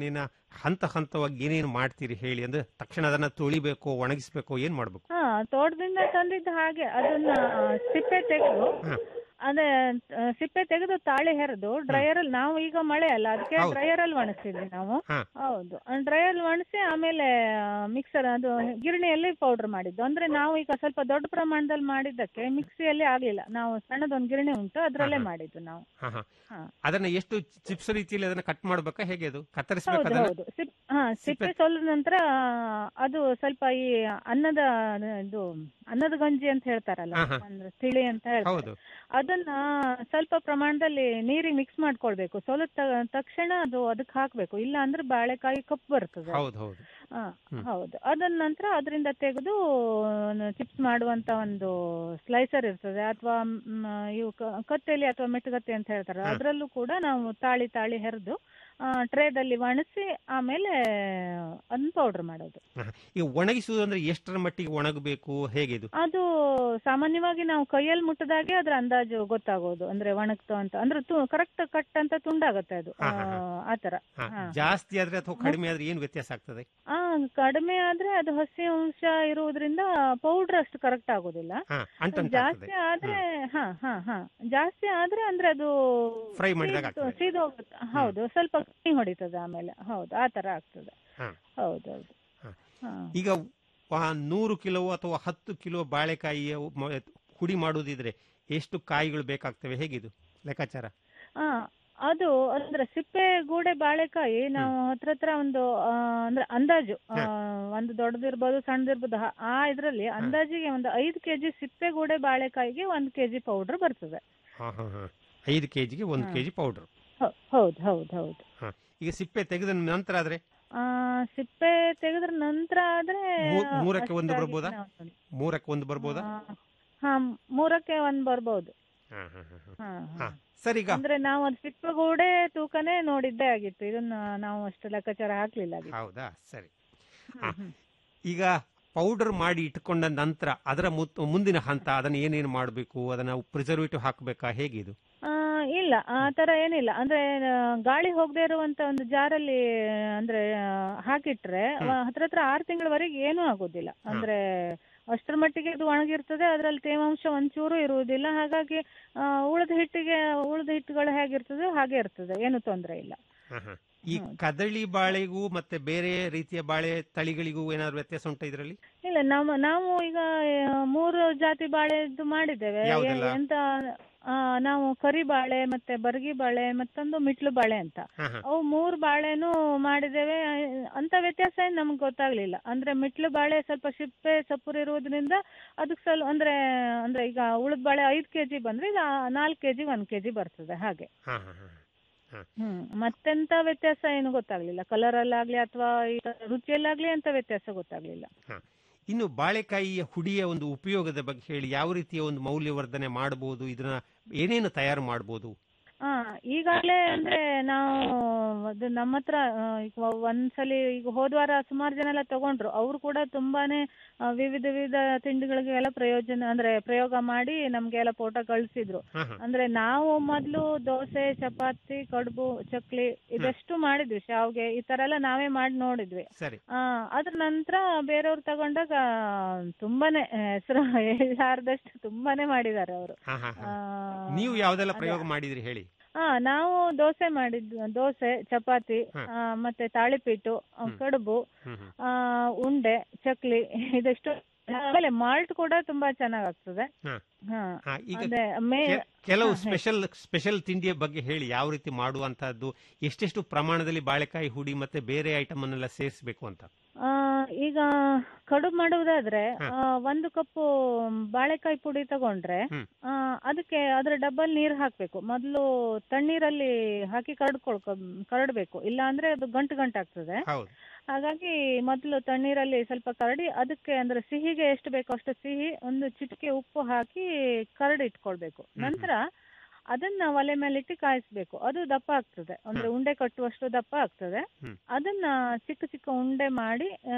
ಹಂತ ಹಂತವಾಗಿ ಏನೇನು ಮಾಡ್ತೀರಿ ಹೇಳಿ ಅಂದ್ರೆ ತಕ್ಷಣ ಅದನ್ನ ತೊಳಿಬೇಕು ಒಣಗಿಸ್ಬೇಕು ಏನ್ ಮಾಡ್ಬೇಕು ಹಾ ತೋಟದಿಂದ ತಂದಿದ್ದು ಹಾಗೆ ಅದನ್ನ ಆ, ಸಿಪ್ಪೆ ತೆಗೆದು ಹಾ. ಅದೇ ಆ, ಸಿಪ್ಪೆ ತೆಗೆದು ತಾಳಿ ಹೆರೆದು ಡ್ರೈಯರ್ ಅಲ್ಲಿ ನಾವು ಈಗ ಮಳೆ ಅಲ್ಲ ಅದಕ್ಕೆ ಹೌದು. ಡ್ರೈಯರ್ ಅಲ್ಲಿ ಒಣಗಿಸಿದ್ವಿ ನಾವು ಹಾ. ಹೌದು ಡ್ರೈಯರ್ ಒಣಗಿಸಿ ಆಮೇಲೆ ಮಿಕ್ಸರ್ ಅದು ಗಿರಣಿಯಲ್ಲಿ ಪೌಡರ್ ಮಾಡಿದ್ದು ಅಂದ್ರೆ ನಾವು ಈಗ ಸ್ವಲ್ಪ ದೊಡ್ಡ ಪ್ರಮಾಣದಲ್ಲಿ ಮಾಡಿದ್ದಕ್ಕೆ ಮಿಕ್ಸಿಯಲ್ಲಿ ಆಗ್ಲಿಲ್ಲ ನಾವು ಸಣ್ಣದೊಂದು ಗಿರಣಿ ಉಂಟು ಅದ್ರಲ್ಲೇ ಹಾ, ಹಾ. ಮಾಡಿದ್ದು ನಾವು ಹಾ ಹಾ ಹಾ. ಅದನ್ನ ಎಷ್ಟು ಚಿಪ್ಸ್ ರೀತಿಯಲ್ಲಿ ಅದನ್ನ ಕಟ್ ಮಾಡ್ಬೇಕಾ ಹೇಗೆ ಅದು ಕತ್ತರಿಸ್ಬೇಕು ಹೌದು ಅದನ್ನ ಹೌದು ಸಿಪ್ ಹಾ ಸಿಪ್ಪೆ- ಸಿಪ್ಪೆ ಸೋಲಿದ ನಂತರ ಅದು ಸ್ವಲ್ಪ ಈ ಅನ್ನದ ಇದು ಅನ್ನದ ಗಂಜಿ ಅಂತ ಹೇಳ್ತಾರಲ್ಲ ಹಾ, ಹಾ. ಅಂದ್ರೆ ತಿಳಿ ಅಂತ ಹೇಳ್ತಾರೆ ಹೌದು ಅದನ್ನ ಸ್ವಲ್ಪ ಪ್ರಮಾಣದಲ್ಲಿ ನೀರಿಗೆ ಮಿಕ್ಸ್ ಮಾಡ್ಕೊಳ್ಬೇಕು ಸೋಲಿದ ತಕ್ಷಣ ಅದು ಅದಕ್ಕೆ ಹಾಕ್ಬೇಕು ಇಲ್ಲ ಅಂದ್ರೆ ಬಾಳೆಕಾಯಿ ಕಪ್ಪು ಬರ್ತದೆ ಹೌದು ಹೌದು ಹಾ, ಹ್ಮ್. ಹೌದು ಅದನ್ನ ನಂತರ ಅದರಿಂದ ತೆಗೆದು ಚಿಪ್ಸ್ ಮಾಡುವಂತ ಒಂದು ಸ್ಲೈಸರ್ ಇರ್ತದೆ ಅಥವಾ ಇವು ಕ- ಕತ್ತೇಲಿ ಅಥವಾ ಮೆಟ್ಟುಗತ್ತೆ ಅಂತ ಹೇಳ್ತಾರೆ ಹಾ. ಅದರಲ್ಲೂ ಕೂಡ ನಾವು ತಾಳಿ ತಾಳಿ ಹೆರೆದು ಟ್ರೇದಲ್ಲಿ ಒಣಸಿ ಆಮೇಲೆ ಅದನ್ನ ಪೌಡರ್ ಮಾಡೋದು ಹಾ. ಈಗ ಒಣಗಿಸುವುದು ಅಂದ್ರೆ ಎಷ್ಟರ ಮಟ್ಟಿಗೆ ಒಣಗಬೇಕು ಹೇಗೆ ಇದು ಅದು ಸಾಮಾನ್ಯವಾಗಿ ನಾವು ಕೈಯಲ್ಲಿ ಮುಟ್ಟದಾಗೆ ಅದ್ರ ಅಂದಾಜು ಗೊತ್ತಾಗೋದು ಅಂದ್ರೆ ಒಣಗ್ತು ಅಂತ ಅಂದ್ರೆ ಕರೆಕ್ಟ್ ಕಟ್ ಅಂತ ತುಂಡಾಗತ್ತೆ ಅದು ಹಾ, ಹಾ, ಹಾ. ಆ ತರ ಹಾ, ಹಾ. ಜಾಸ್ತಿ ಆದ್ರೆ ಅಥವಾ ಕಡಿಮೆ ಆದ್ರೆ ಏನ್ ವ್ಯತ್ಯಾಸ ಆಗ್ತದೆ ಆ ಕಡಿಮೆ ಆದ್ರೆ ಅದು ಹಸಿ ಅಂಶ ಇರುವುದರಿಂದ ಪೌಡರ್ ಅಷ್ಟು ಕರೆಕ್ಟ್ ಆಗೋದಿಲ್ಲ ಹಾ ಅಂಟಂಟ ಜಾಸ್ತಿ ಆದ್ರೆ ಹಾ ಹಾ ಹಾ ಜಾಸ್ತಿ ಆದ್ರೆ ಅಂದ್ರೆ ಅದು Fry ಮಾಡಿದಾಗ ಸೀದು- ಆಗ್ತದೆ. ಸೀದು ಹೋಗುತ್ತೆ ಹೌದು ಸ್ವಲ್ಪ ಕಮ್ಮಿ ಹೊಡಿತದೆ ಆಮೇಲೆ ಹೌದು ಆ ತರ ಆಗ್ತದೆ ಹಾ. ಹೌದೌದು ಹಾ. ಹಾ ಈಗ ವ- ನೂರು ಕಿಲೋ ಅಥವಾ ಹತ್ತು ಕಿಲೋ ಬಾಳೆಕಾಯಿಯ ಮ- ಹುಡಿ ಮಾಡುವುದಿದ್ರೆ ಎಷ್ಟು ಕಾಯಿಗಳು ಬೇಕಾಗ್ತವೆ ಹೇಗಿದು ಲೆಕ್ಕಾಚಾರ ಆ, ಅದು ಅಂದ್ರೆ ಸಿಪ್ಪೆ ಗೂಡೆ ಬಾಳೆಕಾಯಿ ನಾವು ಹತ್ರ ಹತ್ರ ಒಂದು ಆ, ಅಂದ್ರೆ ಅಂದಾಜು ಆ, ಒಂದು ದೊಡ್ಡದಿರ್ಬೋದು ಸಣ್ಣದಿರ್ಬೋದು ಹ- ಆ ಇದ್ರಲ್ಲಿ ಅಂದಾಜಿಗೆ ಒಂದು ಐದು ಕೆಜಿ ಸಿಪ್ಪೆ ಗೂಡೆ ಬಾಳೆಕಾಯಿಗೆ ಒಂದು ಕೆಜಿ ಪೌಡರ್ ಬರ್ತದೆ ಹಾ ಹಾ ಹಾ ಐದು ಕೆಜಿಗೆ ಒಂದು ಹಾ. ಕೆಜಿ ಪೌಡರ್ ಹೌ- ಹೌದು ಹೌದು ಹೌದು ಈಗ ಸಿಪ್ಪೆ ತೆಗೆದ ನಂತರ ಆದ್ರೆ ಆ ಸಿಪ್ಪೆ ತೆಗೆದ್ರ ನಂತರ ಆದ್ರೆ ಮೂ- ಮೂರಕ್ಕೆ ಒಂದು ಅಷ್ಟಾಗಿ ಬರ್ಬೋದಾ? ನಾವು- ಮೂರಕ್ಕೆ ಒಂದು ಬರ್ಬೋದಾ ಆ, ಹಾ ಮೂರಕ್ಕೆ ಒಂದ್ ಬರ್ಬೋದು ಹಾ ಹಾ ಹಾ ಹಾ. ಹಾ ಹಾ ಹಾ ಸರ್ ಈಗ ಅಂದ್ರೆ ನಾವು ಅದು ಸಿಪ್ಪೆಗೂಡೆ ತೂಕನೇ ನೋಡಿದ್ದೇ ಆಗಿತ್ತು ಇದನ್ನ ನಾವು ಅಷ್ಟು ಲೆಕ್ಕಾಚಾರ ಹಾಕ್ಲಿಲ್ಲ ಅದಕ್ಕೆ. ಹೌದಾ ಸರಿ ಹ್ಮ್, ಹಾ. ಹ್ಮ್. ಈಗ ಪೌಡರ್ ಮಾಡಿ ಇಟ್ಕೊಂಡ ನಂತರ ಅದರ ಮುತ್- ಮುಂದಿನ ಹಂತ ಅದನ್ನ ಏನೇನು ಮಾಡಬೇಕು ಅದನ್ನ ಪ್ರಿಸರ್ವೇಟಿವ್ ಹಾಕಬೇಕಾ ಹೇಗಿದು ಆ, ಇಲ್ಲ ಆ ತರ ಏನಿಲ್ಲ ಅಂದ್ರೆ ಆ, ಗಾಳಿ ಹೋಗದೆ ಇರುವಂತ ಒಂದು ಜಾರಲ್ಲಿ ಅಂದ್ರೆ ಆ, ಹಾಕಿಟ್ರೆ ಹ್ಮ್. ಆ, ಹತ್ರ ಹತ್ರ ಆರು ತಿಂಗಳವರೆಗೆ ಏನೂ ಆಗೋದಿಲ್ಲ ಅಂದ್ರೆ ಅಷ್ಟರ ಮಟ್ಟಿಗೆ ಅದು ಒಣಗಿರ್ತದೆ ಅದ್ರಲ್ಲಿ ತೇವಾಂಶ ಒಂಚೂರು ಇರುವುದಿಲ್ಲ ಹಾಗಾಗಿ ಆ, ಉಳಿದ ಹಿಟ್ಟಿಗೆ ಉಳಿದ ಹಿಟ್ಟುಗಳು ಹೇಗಿರ್ತದೆ ಹಾಗೆ ಇರ್ತದೆ ಏನು ತೊಂದರೆ ಇಲ್ಲ ಹಾ, ಹಾ. ಈ ಹೌದು. ಕದಳಿ ಬಾಳೆಗೂ ಮತ್ತೆ ಬೇರೆ ರೀತಿಯ ಬಾಳೆ ತಳಿಗಳಿಗೂ ಏನಾದ್ರು ವ್ಯತ್ಯಾಸ ಉಂಟಾ ಇದರಲ್ಲಿ ಇಲ್ಲ ನಮ್ಮ ನಾವು ಈಗ ಆ, ಮೂರು ಜಾತಿ ಬಾಳೆದು ಮಾಡಿದ್ದೇವೆ ಯಾವುದೆಲ್ಲ? ಎ- ಎಂತ ಆ, ನಾವು ಕರಿ ಬಾಳೆ ಮತ್ತೆ ಬರ್ಗಿ ಬಾಳೆ ಮತ್ತೊಂದು ಮಿಟ್ಲು ಬಾಳೆ ಅಂತ ಹಾ, ಹಾ. ಅವು ಮೂರು ಬಾಳೆನೂ ಮಾಡಿದ್ದೇವೆ ಅಂತ ವ್ಯತ್ಯಾಸ ಏನು ನಮ್ಗೆ ಗೊತ್ತಾಗ್ಲಿಲ್ಲ ಅಂದ್ರೆ ಮಿಟ್ಲು ಬಾಳೆ ಸ್ವಲ್ಪ ಸಿಪ್ಪೆ ಸಪುರ ಇರುವುದರಿಂದ ಅದಕ್ಕೆ ಸ್ವಲ್ಪ ಅಂದ್ರೆ ಅಂದ್ರೆ ಈಗ ಉಳಿದ ಬಾಳೆ ಐದು ಕೆಜಿ ಬಂದ್ರೆ ಈಗ ನಾಲ್ಕು ಕೆಜಿ ಒಂದ್ ಕೆಜಿ ಬರ್ತದೆ ಹಾಗೆ ಹಾ, ಹಾ, ಹಾ. ಹ್ಮ್ ಮತ್ತೆಂತ ವ್ಯತ್ಯಾಸ ಏನು ಗೊತ್ತಾಗ್ಲಿಲ್ಲ ಕಲರ್ ಅಲ್ಲಾಗ್ಲಿ ಅಥವಾ ರುಚಿಯಲ್ಲಾಗ್ಲಿ ಅಂತ ವ್ಯತ್ಯಾಸ ಗೊತ್ತಾಗ್ಲಿಲ್ಲ ಹಾ. ಇನ್ನು ಬಾಳೆಕಾಯಿಯ ಹುಡಿಯ ಒಂದು ಉಪಯೋಗದ ಬಗ್ಗೆ ಹೇಳಿ ಯಾವ ರೀತಿಯ ಒಂದು ಮೌಲ್ಯವರ್ಧನೆ ಮಾಡಬಹುದು ಇದನ್ನ ಏನೇನು ತಯಾರು ಮಾಡಬಹುದು ಹಾ ಈಗಾಗಲೇ ಅಂದ್ರೆ ನಾವು ಅದು ನಮ್ಮ ಹತ್ರ ಆ, ಈಗ ಒಂದ್ಸಲಿ ಈಗ ಹೋದ್ವಾರ ಸುಮಾರು ಜನ ಎಲ್ಲ ತಗೊಂಡ್ರು ಅವ್ರು ಕೂಡ ತುಂಬಾನೇ ಆ, ವಿವಿಧ ವಿವಿಧ ತಿಂಡಿಗಳಿಗೆಲ್ಲ ಪ್ರಯೋಜನ ಅಂದ್ರೆ ಪ್ರಯೋಗ ಮಾಡಿ ನಮ್ಗೆಲ್ಲ ಫೋಟೋ ಕಳ್ಸಿದ್ರು ಹಾ, ಹಾ. ಅಂದ್ರೆ ನಾವು ಮೊದ್ಲು ದೋಸೆ ಚಪಾತಿ ಕಡುಬು ಚಕ್ಲಿ ಇದಷ್ಟು ಮಾಡಿದ್ವಿ ಶಾವ್ಗೆ ಈ ತರ ಎಲ್ಲ ನಾವೇ ಮಾಡಿ ನೋಡಿದ್ವಿ ಸರಿ ಆ ಅದ್ರ ನಂತರ ಬೇರೆಯವ್ರು ತಗೊಂಡಾಗ ತುಂಬಾನೇ ಹೆಸರು ಹೇಳಾರ್ದಷ್ಟು ತುಂಬಾನೇ ಮಾಡಿದ್ದಾರೆ ಅವರು ಹಾ, ಹಾ, ಹಾ. ನೀವು ಯಾವ್ದೆಲ್ಲ ಪ್ರಯೋಗ ಮಾಡಿದ್ರಿ ಹೇಳಿ ಹಾ ನಾವು ದೋಸೆ ಮಾಡಿದ್ವಿ ದೋಸೆ ಚಪಾತಿ ಹ. ಆ, ಮತ್ತೆ ತಾಳಿಪೀಟು ಆ, ಹ್ಮ್. ಕಡುಬು ಹ್ಮ್, ಹ್ಮ್. ಆ, ಉಂಡೆ ಚಕ್ಲಿ ಇದೆಷ್ಟು ಆಮೇಲೆ ಮಾಲ್ಟ್ ಕೂಡ ತುಂಬಾ ಚೆನ್ನಾಗಾಗ್ತದೆ ಹಾ. ಹಾ ಹಾ, ಈಗ ಅದೇ ಮೇ ಕೆ- ಕೆಲವು ಹಾ, ಹೇಳಿ. ಸ್ಪೆಷಲ್ ಸ್ಪೆಷಲ್ ತಿಂಡಿಯ ಬಗ್ಗೆ ಹೇಳಿ ಯಾವ ರೀತಿ ಮಾಡುವಂತಹದ್ದು ಎಷ್ಟೆಷ್ಟು ಪ್ರಮಾಣದಲ್ಲಿ ಬಾಳೆಕಾಯಿ ಹುಡಿ ಮತ್ತೆ ಬೇರೆ ಐಟಮ್ ಅನ್ನೆಲ್ಲ ಸೇರಿಸಬೇಕು ಅಂತ ಆ, ಈಗ ಕಡುಬು ಮಾಡುವುದಾದ್ರೆ ಹ. ಆ, ಒಂದು ಕಪ್ಪು ಬಾಳೆಕಾಯಿ ಪುಡಿ ತಗೊಂಡ್ರೆ ಹ್ಮ್. ಆ, ಅದಕ್ಕೆ ಅದ್ರ ಡಬಲ್ ನೀರ್ ಹಾಕ್ಬೇಕು ಮೊದಲು ತಣ್ಣೀರಲ್ಲಿ ಹಾಕಿ ಕರಡ್ಕೊಳ್ಕೊ ಕರಡ್ಬೇಕು ಇಲ್ಲ ಅಂದ್ರೆ ಅದು ಗಂಟು ಗಂಟು ಆಗ್ತದೆ ಹೌದು ಹಾಗಾಗಿ ಮೊದಲು ತಣ್ಣೀರಲ್ಲಿ ಸ್ವಲ್ಪ ಕರಡಿ ಅದಕ್ಕೆ ಅಂದ್ರೆ ಸಿಹಿಗೆ ಎಷ್ಟು ಬೇಕೋ ಅಷ್ಟು ಸಿಹಿ ಒಂದು ಚಿಟಿಕೆ ಉಪ್ಪು ಹಾಕಿ ಕರಡಿ ಇಟ್ಕೊಳ್ಬೇಕು ಹ್ಮ್. ನಂತರ ಅದನ್ನ ಒಲೆ ಮೇಲೆ ಇಟ್ಟು ಕಾಯಿಸ್ಬೇಕು ಅದು ದಪ್ಪ ಆಗ್ತದೆ ಅಂದ್ರೆ ಹ್ಮ್. ಉಂಡೆ ಕಟ್ಟುವಷ್ಟು ದಪ್ಪ ಆಗ್ತದೆ ಹ್ಮ್. ಅದನ್ನ ಚಿಕ್ಕ ಚಿಕ್ಕ ಉಂಡೆ ಮಾಡಿ ಆ,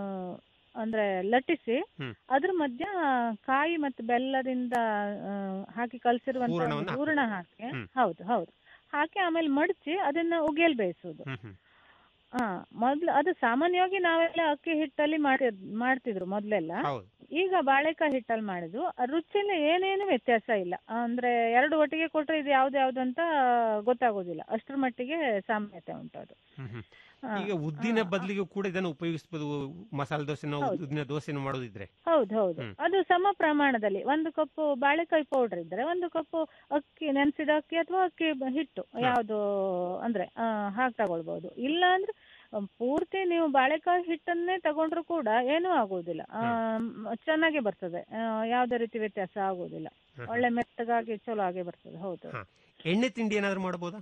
ಅಂದ್ರೆ ಲಟ್ಟಿಸಿ ಹ್ಮ್. ಅದ್ರ ಮಧ್ಯ ಕಾಯಿ ಮತ್ತು ಬೆಲ್ಲದಿಂದ ಆ, ಹಾಕಿ ಕಲಸಿರುವಂತ ಹೂರಣವನ್ನ ಹೂರಣ ಹಾಕಿ ಹ್ಮ್. ಹೌದು ಹೌದು ಹಾಕಿ ಆಮೇಲೆ ಮಡಚಿ ಅದನ್ನ ಉಗಿಯಲ್ ಬೇಯಿಸುದು ಹ್ಮ್ ಹ್ಮ್ ಹಾ ಮೊದ್ಲು ಅದು ಸಾಮಾನ್ಯವಾಗಿ ನಾವೆಲ್ಲ ಅಕ್ಕಿ ಹಿಟ್ಟಲ್ಲಿ ಮಾಡಿ ಮಾಡ್ತಿದ್ರು ಮೊದ್ಲೆಲ್ಲ ಹೌದು ಈಗ ಬಾಳೆಕಾಯಿ ಹಿಟ್ಟಲ್ಲಿ ಮಾಡಿದ್ದು ಆ ರುಚಿಯಲ್ಲಿ ಏನೇನು ವ್ಯತ್ಯಾಸ ಇಲ್ಲ ಅಂದ್ರೆ ಎರಡು ಒಟ್ಟಿಗೆ ಕೊಟ್ರೆ ಇದು ಯಾವ್ದು ಯಾವ್ದು ಅಂತ ಗೊತ್ತಾಗೋದಿಲ್ಲ ಅಷ್ಟರ ಮಟ್ಟಿಗೆ ಸಾಮ್ಯತೆ ಉಂಟು ಅದು ಹ್ಮ್ ಹ್ಮ್. ಹಾ, ಈಗ ಉದ್ದಿನ ಹಾ, ಬದಲಿಗೂ ಕೂಡ ಇದನ್ನು ಉಪಯೋಗಿಸಬಹುದು ಮಸಾಲೆ ದೋಸೆನೋ ಹೌದು. ಉದ್ದಿನ ದೋಸೆನೋ ಮಾಡೋದಿದ್ರೆ ಹೌದು ಹೌದು ಹ್ಮ್. ಅದು ಸಮ ಪ್ರಮಾಣದಲ್ಲಿ ಒಂದು ಕಪ್ ಬಾಳೆಕಾಯಿ ಪೌಡರ್ ಇದ್ರೆ ಒಂದು ಕಪ್ ಅಕ್ಕಿ ನೆನೆಸಿದ ಅಕ್ಕಿ ಅಥವಾ ಅಕ್ಕಿ ಬ- ಹಿಟ್ಟು ಯಾವುದು ಅಂದ್ರೆ ಆ, ಹಾಗೆ ತಗೊಳ್ಬಹುದು ಇಲ್ಲ ಅಂದ್ರೆ ಆ, ಪೂರ್ತಿ ನೀವು ಬಾಳೆಕಾಯಿ ಹಿಟ್ಟನ್ನೇ ತಗೊಂಡ್ರು ಕೂಡ ಏನೂ ಆಗುವುದಿಲ್ಲ ಆ, ಮ್, ಚೆನ್ನಾಗೇ ಬರ್ತದೆ ಆ, ಯಾವುದೇ ರೀತಿ ವ್ಯತ್ಯಾಸ ಆಗುವುದಿಲ್ಲ ಹ್ಮ್. ಒಳ್ಳೆ ಮೆತ್ತಗಾಗಿ ಚಲೋ ಆಗೇ ಬರ್ತದೆ ಹೌದು ಹಾ. ಎಣ್ಣೆ ತಿಂಡಿ ಏನಾದ್ರು ಮಾಡಬಹುದಾ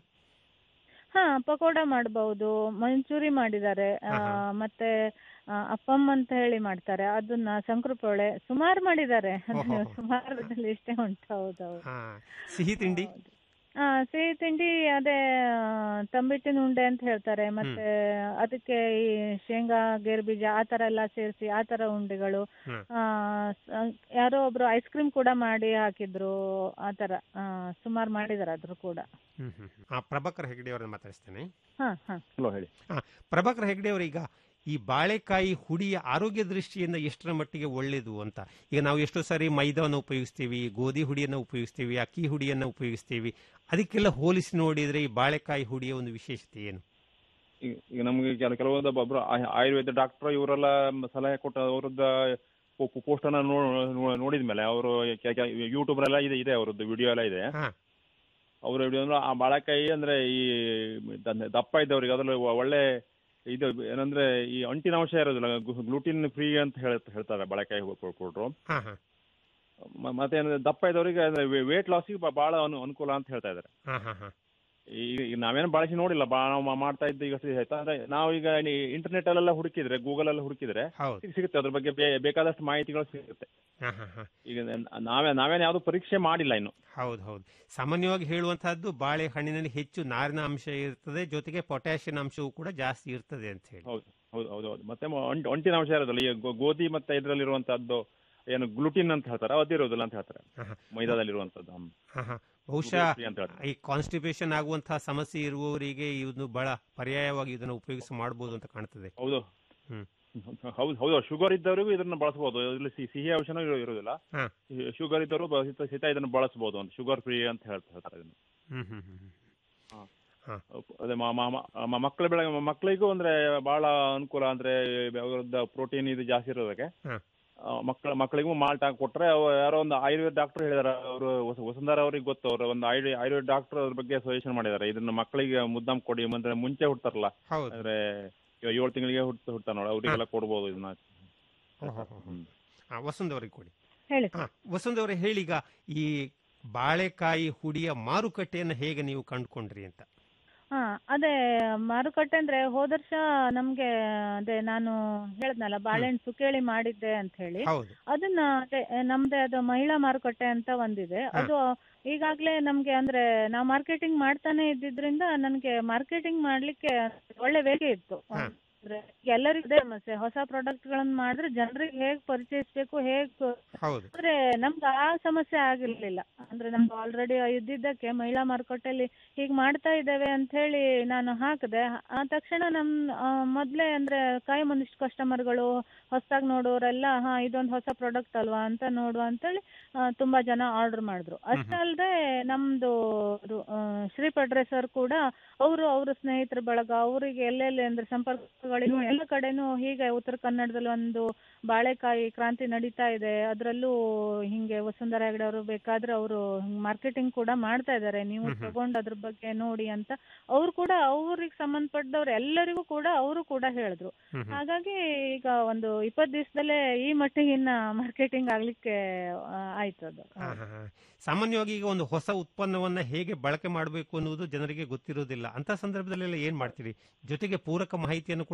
ಹಾ ಪಕೋಡ ಮಾಡಬಹುದು ಮಂಚೂರಿ ಮಾಡಿದ್ದಾರೆ ಆ, ಹಾ, ಹಾ. ಮತ್ತೆ ಆ, ಅಪ್ಪಮ್ ಅಂತ ಹೇಳಿ ಮಾಡ್ತಾರೆ ಅದನ್ನ ಸಂಕ್ರಪೊಳೆ ಸುಮಾರು ಮಾಡಿದ್ದಾರೆ ಓಹೋ. ಸುಮಾರದಲ್ಲಿ ಇಷ್ಟೇ ಉಂಟು ಹೌದೌದು ಹಾ ಸಿಹಿ ತಿಂಡಿ ಆ ಸಿಹಿ ತಿಂಡಿ ಅದೇ ಆ, ತಂಬಿಟ್ಟಿನ ಉಂಡೆ ಅಂತ ಹೇಳ್ತಾರೆ ಮತ್ತೆ ಅದಕ್ಕೆ ಈ ಶೇಂಗಾ ಗೇರು ಬೀಜ ಆ ತರ ಎಲ್ಲ ಸೇರಿಸಿ ಆ ತರ ಉಂಡೆಗಳು ಹ್ಮ್. ಆ, ಸ- ಯಾರೋ ಒಬ್ರು ಐಸ್ ಕ್ರೀಮ್ ಕೂಡ ಮಾಡಿ ಹಾಕಿದ್ರು ಆ ತರ ಸುಮಾರು ಮಾಡಿದಾರೆ ಅದ್ರ ಕೂಡ ಹ್ಮ್ ಹ್ಮ್ ಹ್ಮ್. ಆ ಪ್ರಭಾಕರ್ ಹೆಗಡೆ ಅವರನ್ನ ಮಾತಾಡಿಸ್ತೇನೆ ಹಾ ಹಾ ಹಲೋ ಹೇಳಿ ಹಾ ಪ್ರಭಾಕರ್ ಹೆಗಡೆ ಅವರೀಗ ಈ ಬಾಳೆಕಾಯಿ ಹುಡಿಯ ಆರೋಗ್ಯ ದೃಷ್ಟಿಯಿಂದ ಎಷ್ಟರ ಮಟ್ಟಿಗೆ ಒಳ್ಳೇದು ಅಂತ ಈಗ ನಾವು ಎಷ್ಟೋ ಸಾರಿ ಮೈದಾವನ್ನು ಉಪಯೋಗಿಸ್ತೀವಿ ಗೋಧಿ ಹುಡಿಯನ್ನು ಉಪಯೋಗಿಸ್ತೀವಿ ಅಕ್ಕಿ ಹುಡಿಯನ್ನು ಉಪಯೋಗಿಸ್ತೀವಿ ಅದಕ್ಕೆಲ್ಲ ಹೋಲಿಸಿ ನೋಡಿದ್ರೆ ಈ ಬಾಳೆಕಾಯಿ ಹುಡಿಯ ಒಂದು ವಿಶೇಷತೆ ಏನು ಈಗ ಈಗ ನಮ್ಗೆ ಕೆಲ ಕೆಲವೊಂದು ಒಬ್ರು ಆಯ್- ಆಯುರ್ವೇದ ಡಾಕ್ಟರ್ ಇವರೆಲ್ಲ ಸಲಹೆ ಕೊಟ್ಟ ಅವರದ್ದು ಪೋಸ್ಟ್ ಅನ್ನ ನೋಡಿದ ಮೇಲೆ ಅವರು ಯೂಟ್ಯೂಬ್ ಎಲ್ಲ ಇದೆ ಇದೆ ಅವರದ್ದು ವಿಡಿಯೋ ಎಲ್ಲ ಇದೆ ಹಾ. ಅವ್ರ ವಿಡಿಯೋ ಅಂದ್ರೆ ಆ ಬಾಳೆಕಾಯಿ ಅಂದ್ರೆ ಈ ದ- ದಪ್ಪ ಇದ್ದವ್ರಿಗೆ ಅದ್ರಲ್ಲಿ ಒ- ಒಳ್ಳೆ ಇದು ಏನಂದ್ರೆ ಈ ಅಂಟಿನಾಂಶ ಇರೋದಿಲ್ಲ ಗ್ಲೂಟಿನ್ ಫ್ರೀ ಅಂತ ಹೇಳ್- ಹೇಳ್ತಾರೆ ಬಾಳೆಕಾಯಿ ಕೊ- ಕೊಟ್ರು ಹಾ ಹಾ ಮ- ಮತ್ತೆ ಏನಂದ್ರೆ ದಪ್ಪ ಇದ್ದವರಿಗೆ ಅಂದ್ರೆ ವೇಟ್ ಲಾಸಿಗೆ ಬಹಳ ಅನು ಅನುಕೂಲ ಅಂತ ಹೇಳ್ತಾ ಇದ್ದಾರೆ ಹಾ ಹಾ ಹಾ ಈಗ ಈಗ ನಾವೇನು ಬಳಸಿ ನೋಡಿಲ್ಲ ಬಾ ನಾವು ಮಾ- ಮಾಡ್ತಾ ಇದ್ದು ಈಗ ಸರಿ ಆಯ್ತಾ ಅಂದ್ರೆ ನಾವು ಈಗ ಇಂಟರ್ನೆಟ್ ಅಲ್ಲೆಲ್ಲ ಹುಡುಕಿದ್ರೆ ಗೂಗಲ್ ಅಲ್ಲಿ ಹುಡುಕಿದ್ರೆ ಹೌದು ಸಿಗ್- ಸಿಗುತ್ತೆ ಅದ್ರ ಬಗ್ಗೆ ಬೇ- ಬೇಕಾದಷ್ಟು ಮಾಹಿತಿಗಳು ಸಿಗುತ್ತೆ ಹಾ ಹಾ ಹಾ ಈಗ ನ- ನಾವೇ ನಾವೇನು ಯಾವ್ದು ಪರೀಕ್ಷೆ ಮಾಡಿಲ್ಲ ಇನ್ನು ಹೌದು ಹೌದು ಸಾಮಾನ್ಯವಾಗಿ ಹೇಳುವಂತಹದ್ದು ಬಾಳೆಹಣ್ಣಿನಲ್ಲಿ ಹೆಚ್ಚು ನಾರಿನ ಅಂಶ ಇರ್ತದೆ ಜೊತೆಗೆ ಪೊಟ್ಯಾಷಿಯಂ ಅಂಶವೂ ಕೂಡ ಜಾಸ್ತಿ ಇರ್ತದೆ ಅಂತ ಹೇಳಿ ಹೌದು ಹೌದು ಹೌದು ಹೌದು ಮತ್ತೆ ಮ- ಅಂಟ್- ಅಂಟಿನ ಅಂಶ ಇರೋದಿಲ್ಲ ಈ ಗೋ- ಗೋಧಿ ಮತ್ತೆ ಇದ್ರಲ್ಲಿರುವಂತಹದ್ದು ಏನು ಗ್ಲುಟಿನ್ ಅಂತ ಹೇಳ್ತಾರೆ ಅದಿರೋದಿಲ್ಲ ಅಂತ ಹೇಳ್ತಾರೆ ಹಾ, ಹಾ. ಮೈದಾದಲ್ಲಿರುವಂತದ್ದು ಹ್ಮ್. ಹಾ, ಹಾ. ಬಹುಶಃ Gluten free ಅಂತ ಹೇಳ್ತಾರೆ ಈ ಕಾನ್ಸ್ಟಿಪೇಷನ್ ಆಗುವಂತಹ ಸಮಸ್ಯೆ ಇರುವವರಿಗೆ ಇದನ್ನು ಬಹಳ ಪರ್ಯಾಯವಾಗಿ ಇದನ್ನು ಉಪಯೋಗಿಸಿ ಮಾಡಬಹುದು ಅಂತ ಕಾಣ್ತದೆ ಹೌದು ಹ್ಮ್. ಹೌದು ಹೌದು ಶುಗರ್ ಇದ್ದವರಿಗೂ ಇದನ್ನ ಬಳಸಬಹುದು ಇದರಲ್ಲಿ ಸಿ- ಸಿಹಿ ಅಂಶನೂ ಇರೋ- ಇರೋದಿಲ್ಲ ಹಾ. ಶುಗರ್ ಇದ್ದವರು ಬ- ಸಿತ ಸಿತ ಇದನ್ನ ಬಳಸಬಹುದು ಅಂತ ಶುಗರ್ ಫ್ರೀ ಅಂತ ಹೇಳ್ತಾ ಹೇಳ್ತಾರೆ ಇದನ್ನ ಹ್ಮ್ ಹ್ಮ್ ಹ್ಮ್ ಹ್ಮ್. ಹಾ. ಅದೇ ಮ- ಮ- ಮ- ಮ- ಮಕ್ಕಳ ಬೆಳೆ ಮಕ್ಕಳಿಗೂ ಅಂದ್ರೆ ಬಹಳ ಅನುಕೂಲ ಅಂದ್ರೆ ಅವರದ್ದು ಪ್ರೋಟೀನ್ ಇದು ಜಾಸ್ತಿ ಇರೋದಕ್ಕೆ ಹಾ. ಆ, ಮಕ್ಕಳ ಮಕ್ಕಳಿಗೂ ಮಾಲ್ಟ್ ಹಾಕಿ ಕೊಟ್ರೆ ಅವ ಯಾರೋ ಒಂದು ಆಯುರ್ವೇದ ಡಾಕ್ಟರ್ ಹೇಳಿದಾರೆ ಅವರು ವಸುಂಧರ ಅವ್ರಿಗೆ ಗೊತ್ತು ಅವರು ಒಂದು ಆಯುರ್ವೇದ ಆಯುರ್ವೇದ ಡಾಕ್ಟರ್ ಅದ್ರ ಬಗ್ಗೆ ಸಜೆಷನ್ ಮಾಡಿದ್ದಾರೆ ಇದನ್ನ ಮಕ್ಕಳಿಗೆ ಮುದ್ದಾಮ್ ಕೊಡಿ ಅಂದ್ರೆ ಮುಂಚೆ ಹುಡ್ತಾರಲ್ಲ ಹೌದು ಅಂದ್ರೆ ಇವಾಗ ಏಳು ತಿಂಗಳಿಗೆ ಹುಟ್ಟು ಹುಡ್ತಾರ ನೋಡಿ ಅವರಿಗೆಲ್ಲ ಕೊಡ್ಬೋದು ಇದನ್ನ ಹೋ, ಹೋ, ಹೋ, ಹೋ. ಹ್ಮ್. ಹಾ, ವಸುಂಧ್ ಅವರಿಗೆ ಕೊಡಿ ಹೇಳಿ ಹಾ, ವಸುಂಧ್ ಅವರೇ ಹೇಳೀಗ ಈ ಬಾಳೆಕಾಯಿ ಹುಡಿಯ ಮಾರುಕಟ್ಟೆಯನ್ನು ಹೇಗೆ ನೀವು ಕಂಡುಕೊಂಡ್ರಿ ಅಂತ ಹಾ ಅದೇ ಮಾರುಕಟ್ಟೆ ಅಂದ್ರೆ ಹೋದ ವರ್ಷ ನಮ್ಗೆ ಅದೇ ನಾನು ಹೇಳದ್ನಲ್ಲ ಬಾಳೆಹಣ್ಣು ಸುಕೇಳಿ ಮಾಡಿದ್ದೆ ಅಂತ ಹೇಳಿ ಹೌದು ಅದನ್ನ ಅದೇ ನಮ್ದೇ ಅದು ಮಹಿಳಾ ಮಾರುಕಟ್ಟೆ ಅಂತ ಒಂದಿದೆ ಅದು ಈಗಾಗ್ಲೇ ನಮ್ಗೆ ಅಂದ್ರೆ ನಾವು ಮಾರ್ಕೆಟಿಂಗ್ ಮಾಡ್ತಾನೆ ಇದ್ದಿದ್ರಿಂದ ನನ್ಗೆ ಮಾರ್ಕೆಟಿಂಗ್ ಮಾಡ್ಲಿಕ್ಕೆ ಒಳ್ಳೆ ವೇಗ ಇತ್ತು ಹಾ. ಅಂದ್ರೆ ಎಲ್ಲರಿಗೂ ಇದೇ ಸಮಸ್ಯೆ ಹೊಸ ಪ್ರಾಡಕ್ಟ್ ಗಳನ್ನ ಮಾಡಿದ್ರೆ ಜನರಿಗೆ ಹೇಗ್ ಪರಿಚಯಿಸ್ಬೇಕು ಹೇಗ್ ಹೌದು ಅಂದ್ರೆ ನಮ್ಗೆ ಆ ಸಮಸ್ಯೆ ಆಗಿರ್ಲಿಲ್ಲ ಅಂದ್ರೆ ನಮ್ಗೆ ಆಲ್ರೆಡಿ ಇದ್ದಿದ್ದಕ್ಕೆ ಮಹಿಳಾ ಮಾರುಕಟ್ಟೆಯಲ್ಲಿ ಹೀಗ್ ಮಾಡ್ತಾ ಇದ್ದೇವೆ ಅಂತ ಹೇಳಿ ನಾನು ಹಾಕಿದೆ ಆ ತಕ್ಷಣ ನಮ್ ಆ, ಮೊದ್ಲೇ ಅಂದ್ರೆ ಕಾಯಿ ಒಂದಿಷ್ಟು ಕಸ್ಟಮರ್ಗಳು ಹೊಸದಾಗಿ ನೋಡೋರೆಲ್ಲ ಹಾ ಇದೊಂದು ಹೊಸ ಪ್ರಾಡಕ್ಟ್ ಅಲ್ವಾ ಅಂತ ನೋಡುವ ಅಂತೇಳಿ ಆ, ತುಂಬಾ ಜನ ಆರ್ಡರ್ ಮಾಡಿದ್ರು ಅಷ್ಟಲ್ದೆ ನಮ್ದು ಇದು, ಆ, ಶ್ರೀ ಪಡ್ರೆ ಸರ್ ಕೂಡ ಅವರು ಅವ್ರ ಸ್ನೇಹಿತರ ಬಳಗ ಅವರಿಗೆ ಎಲ್ಲೆಲ್ಲಿ ಅಂದ್ರೆ ಸಂಪರ್ಕಗಳಿಗೂ ಎಲ್ಲ ಕಡೆನೂ ಹೀಗೆ ಉತ್ತರ ಕನ್ನಡದಲ್ಲಿ ಒಂದು ಬಾಳೆಕಾಯಿ ಕ್ರಾಂತಿ ನಡೀತಾ ಇದೆ ಅದರಲ್ಲೂ ಹಿಂಗೆ ವಸುಂಧರ ಹೆಗಡೆ ಅವರು ಬೇಕಾದ್ರೆ ಅವರು ಮಾರ್ಕೆಟಿಂಗ್ ಕೂಡ ಮಾಡ್ತಾ ಇದ್ದಾರೆ ನೀವು ಹ್ಮ್ ಹ್ಮ್. ತಗೊಂಡು ಅದ್ರ ಬಗ್ಗೆ ನೋಡಿ ಅಂತ ಅವ್ರು ಕೂಡ ಅವ್ರಿಗೆ ಸಂಬಂಧಪಟ್ಟವ್ರು ಎಲ್ಲರಿಗೂ ಕೂಡ ಅವರು ಕೂಡ ಹೇಳಿದ್ರು ಹ್ಮ್ ಹ್ಮ್. ಹಾಗಾಗಿ ಈಗ ಒಂದು ಇಪ್ಪತ್ತು ದಿವಸದಲ್ಲೇ ಈ ಮಟ್ಟಿಗಿನ್ನ ಮಾರ್ಕೆಟಿಂಗ್ ಆಗ್ಲಿಕ್ಕೆ ಆ, ಆಯ್ತು ಅದು ಹಾ, ಹಾ, ಹಾ. ಸಾಮಾನ್ಯವಾಗಿ ಈಗ ಒಂದು ಹೊಸ ಉತ್ಪನ್ನವನ್ನ ಹೇಗೆ ಬಳಕೆ ಮಾಡಬೇಕು ಅನ್ನುವುದು ಜನರಿಗೆ ಗೊತ್ತಿರೋದಿಲ್ಲ ಅಂತ ಸಂದರ್ಭದಲ್ಲೆಲ್ಲ ಏನ್ ಮಾಡ್ತೀರಿ ಜೊತೆಗೆ ಪೂರಕ ಮಾಹಿತಿಯನ್ನು ಕೂಡ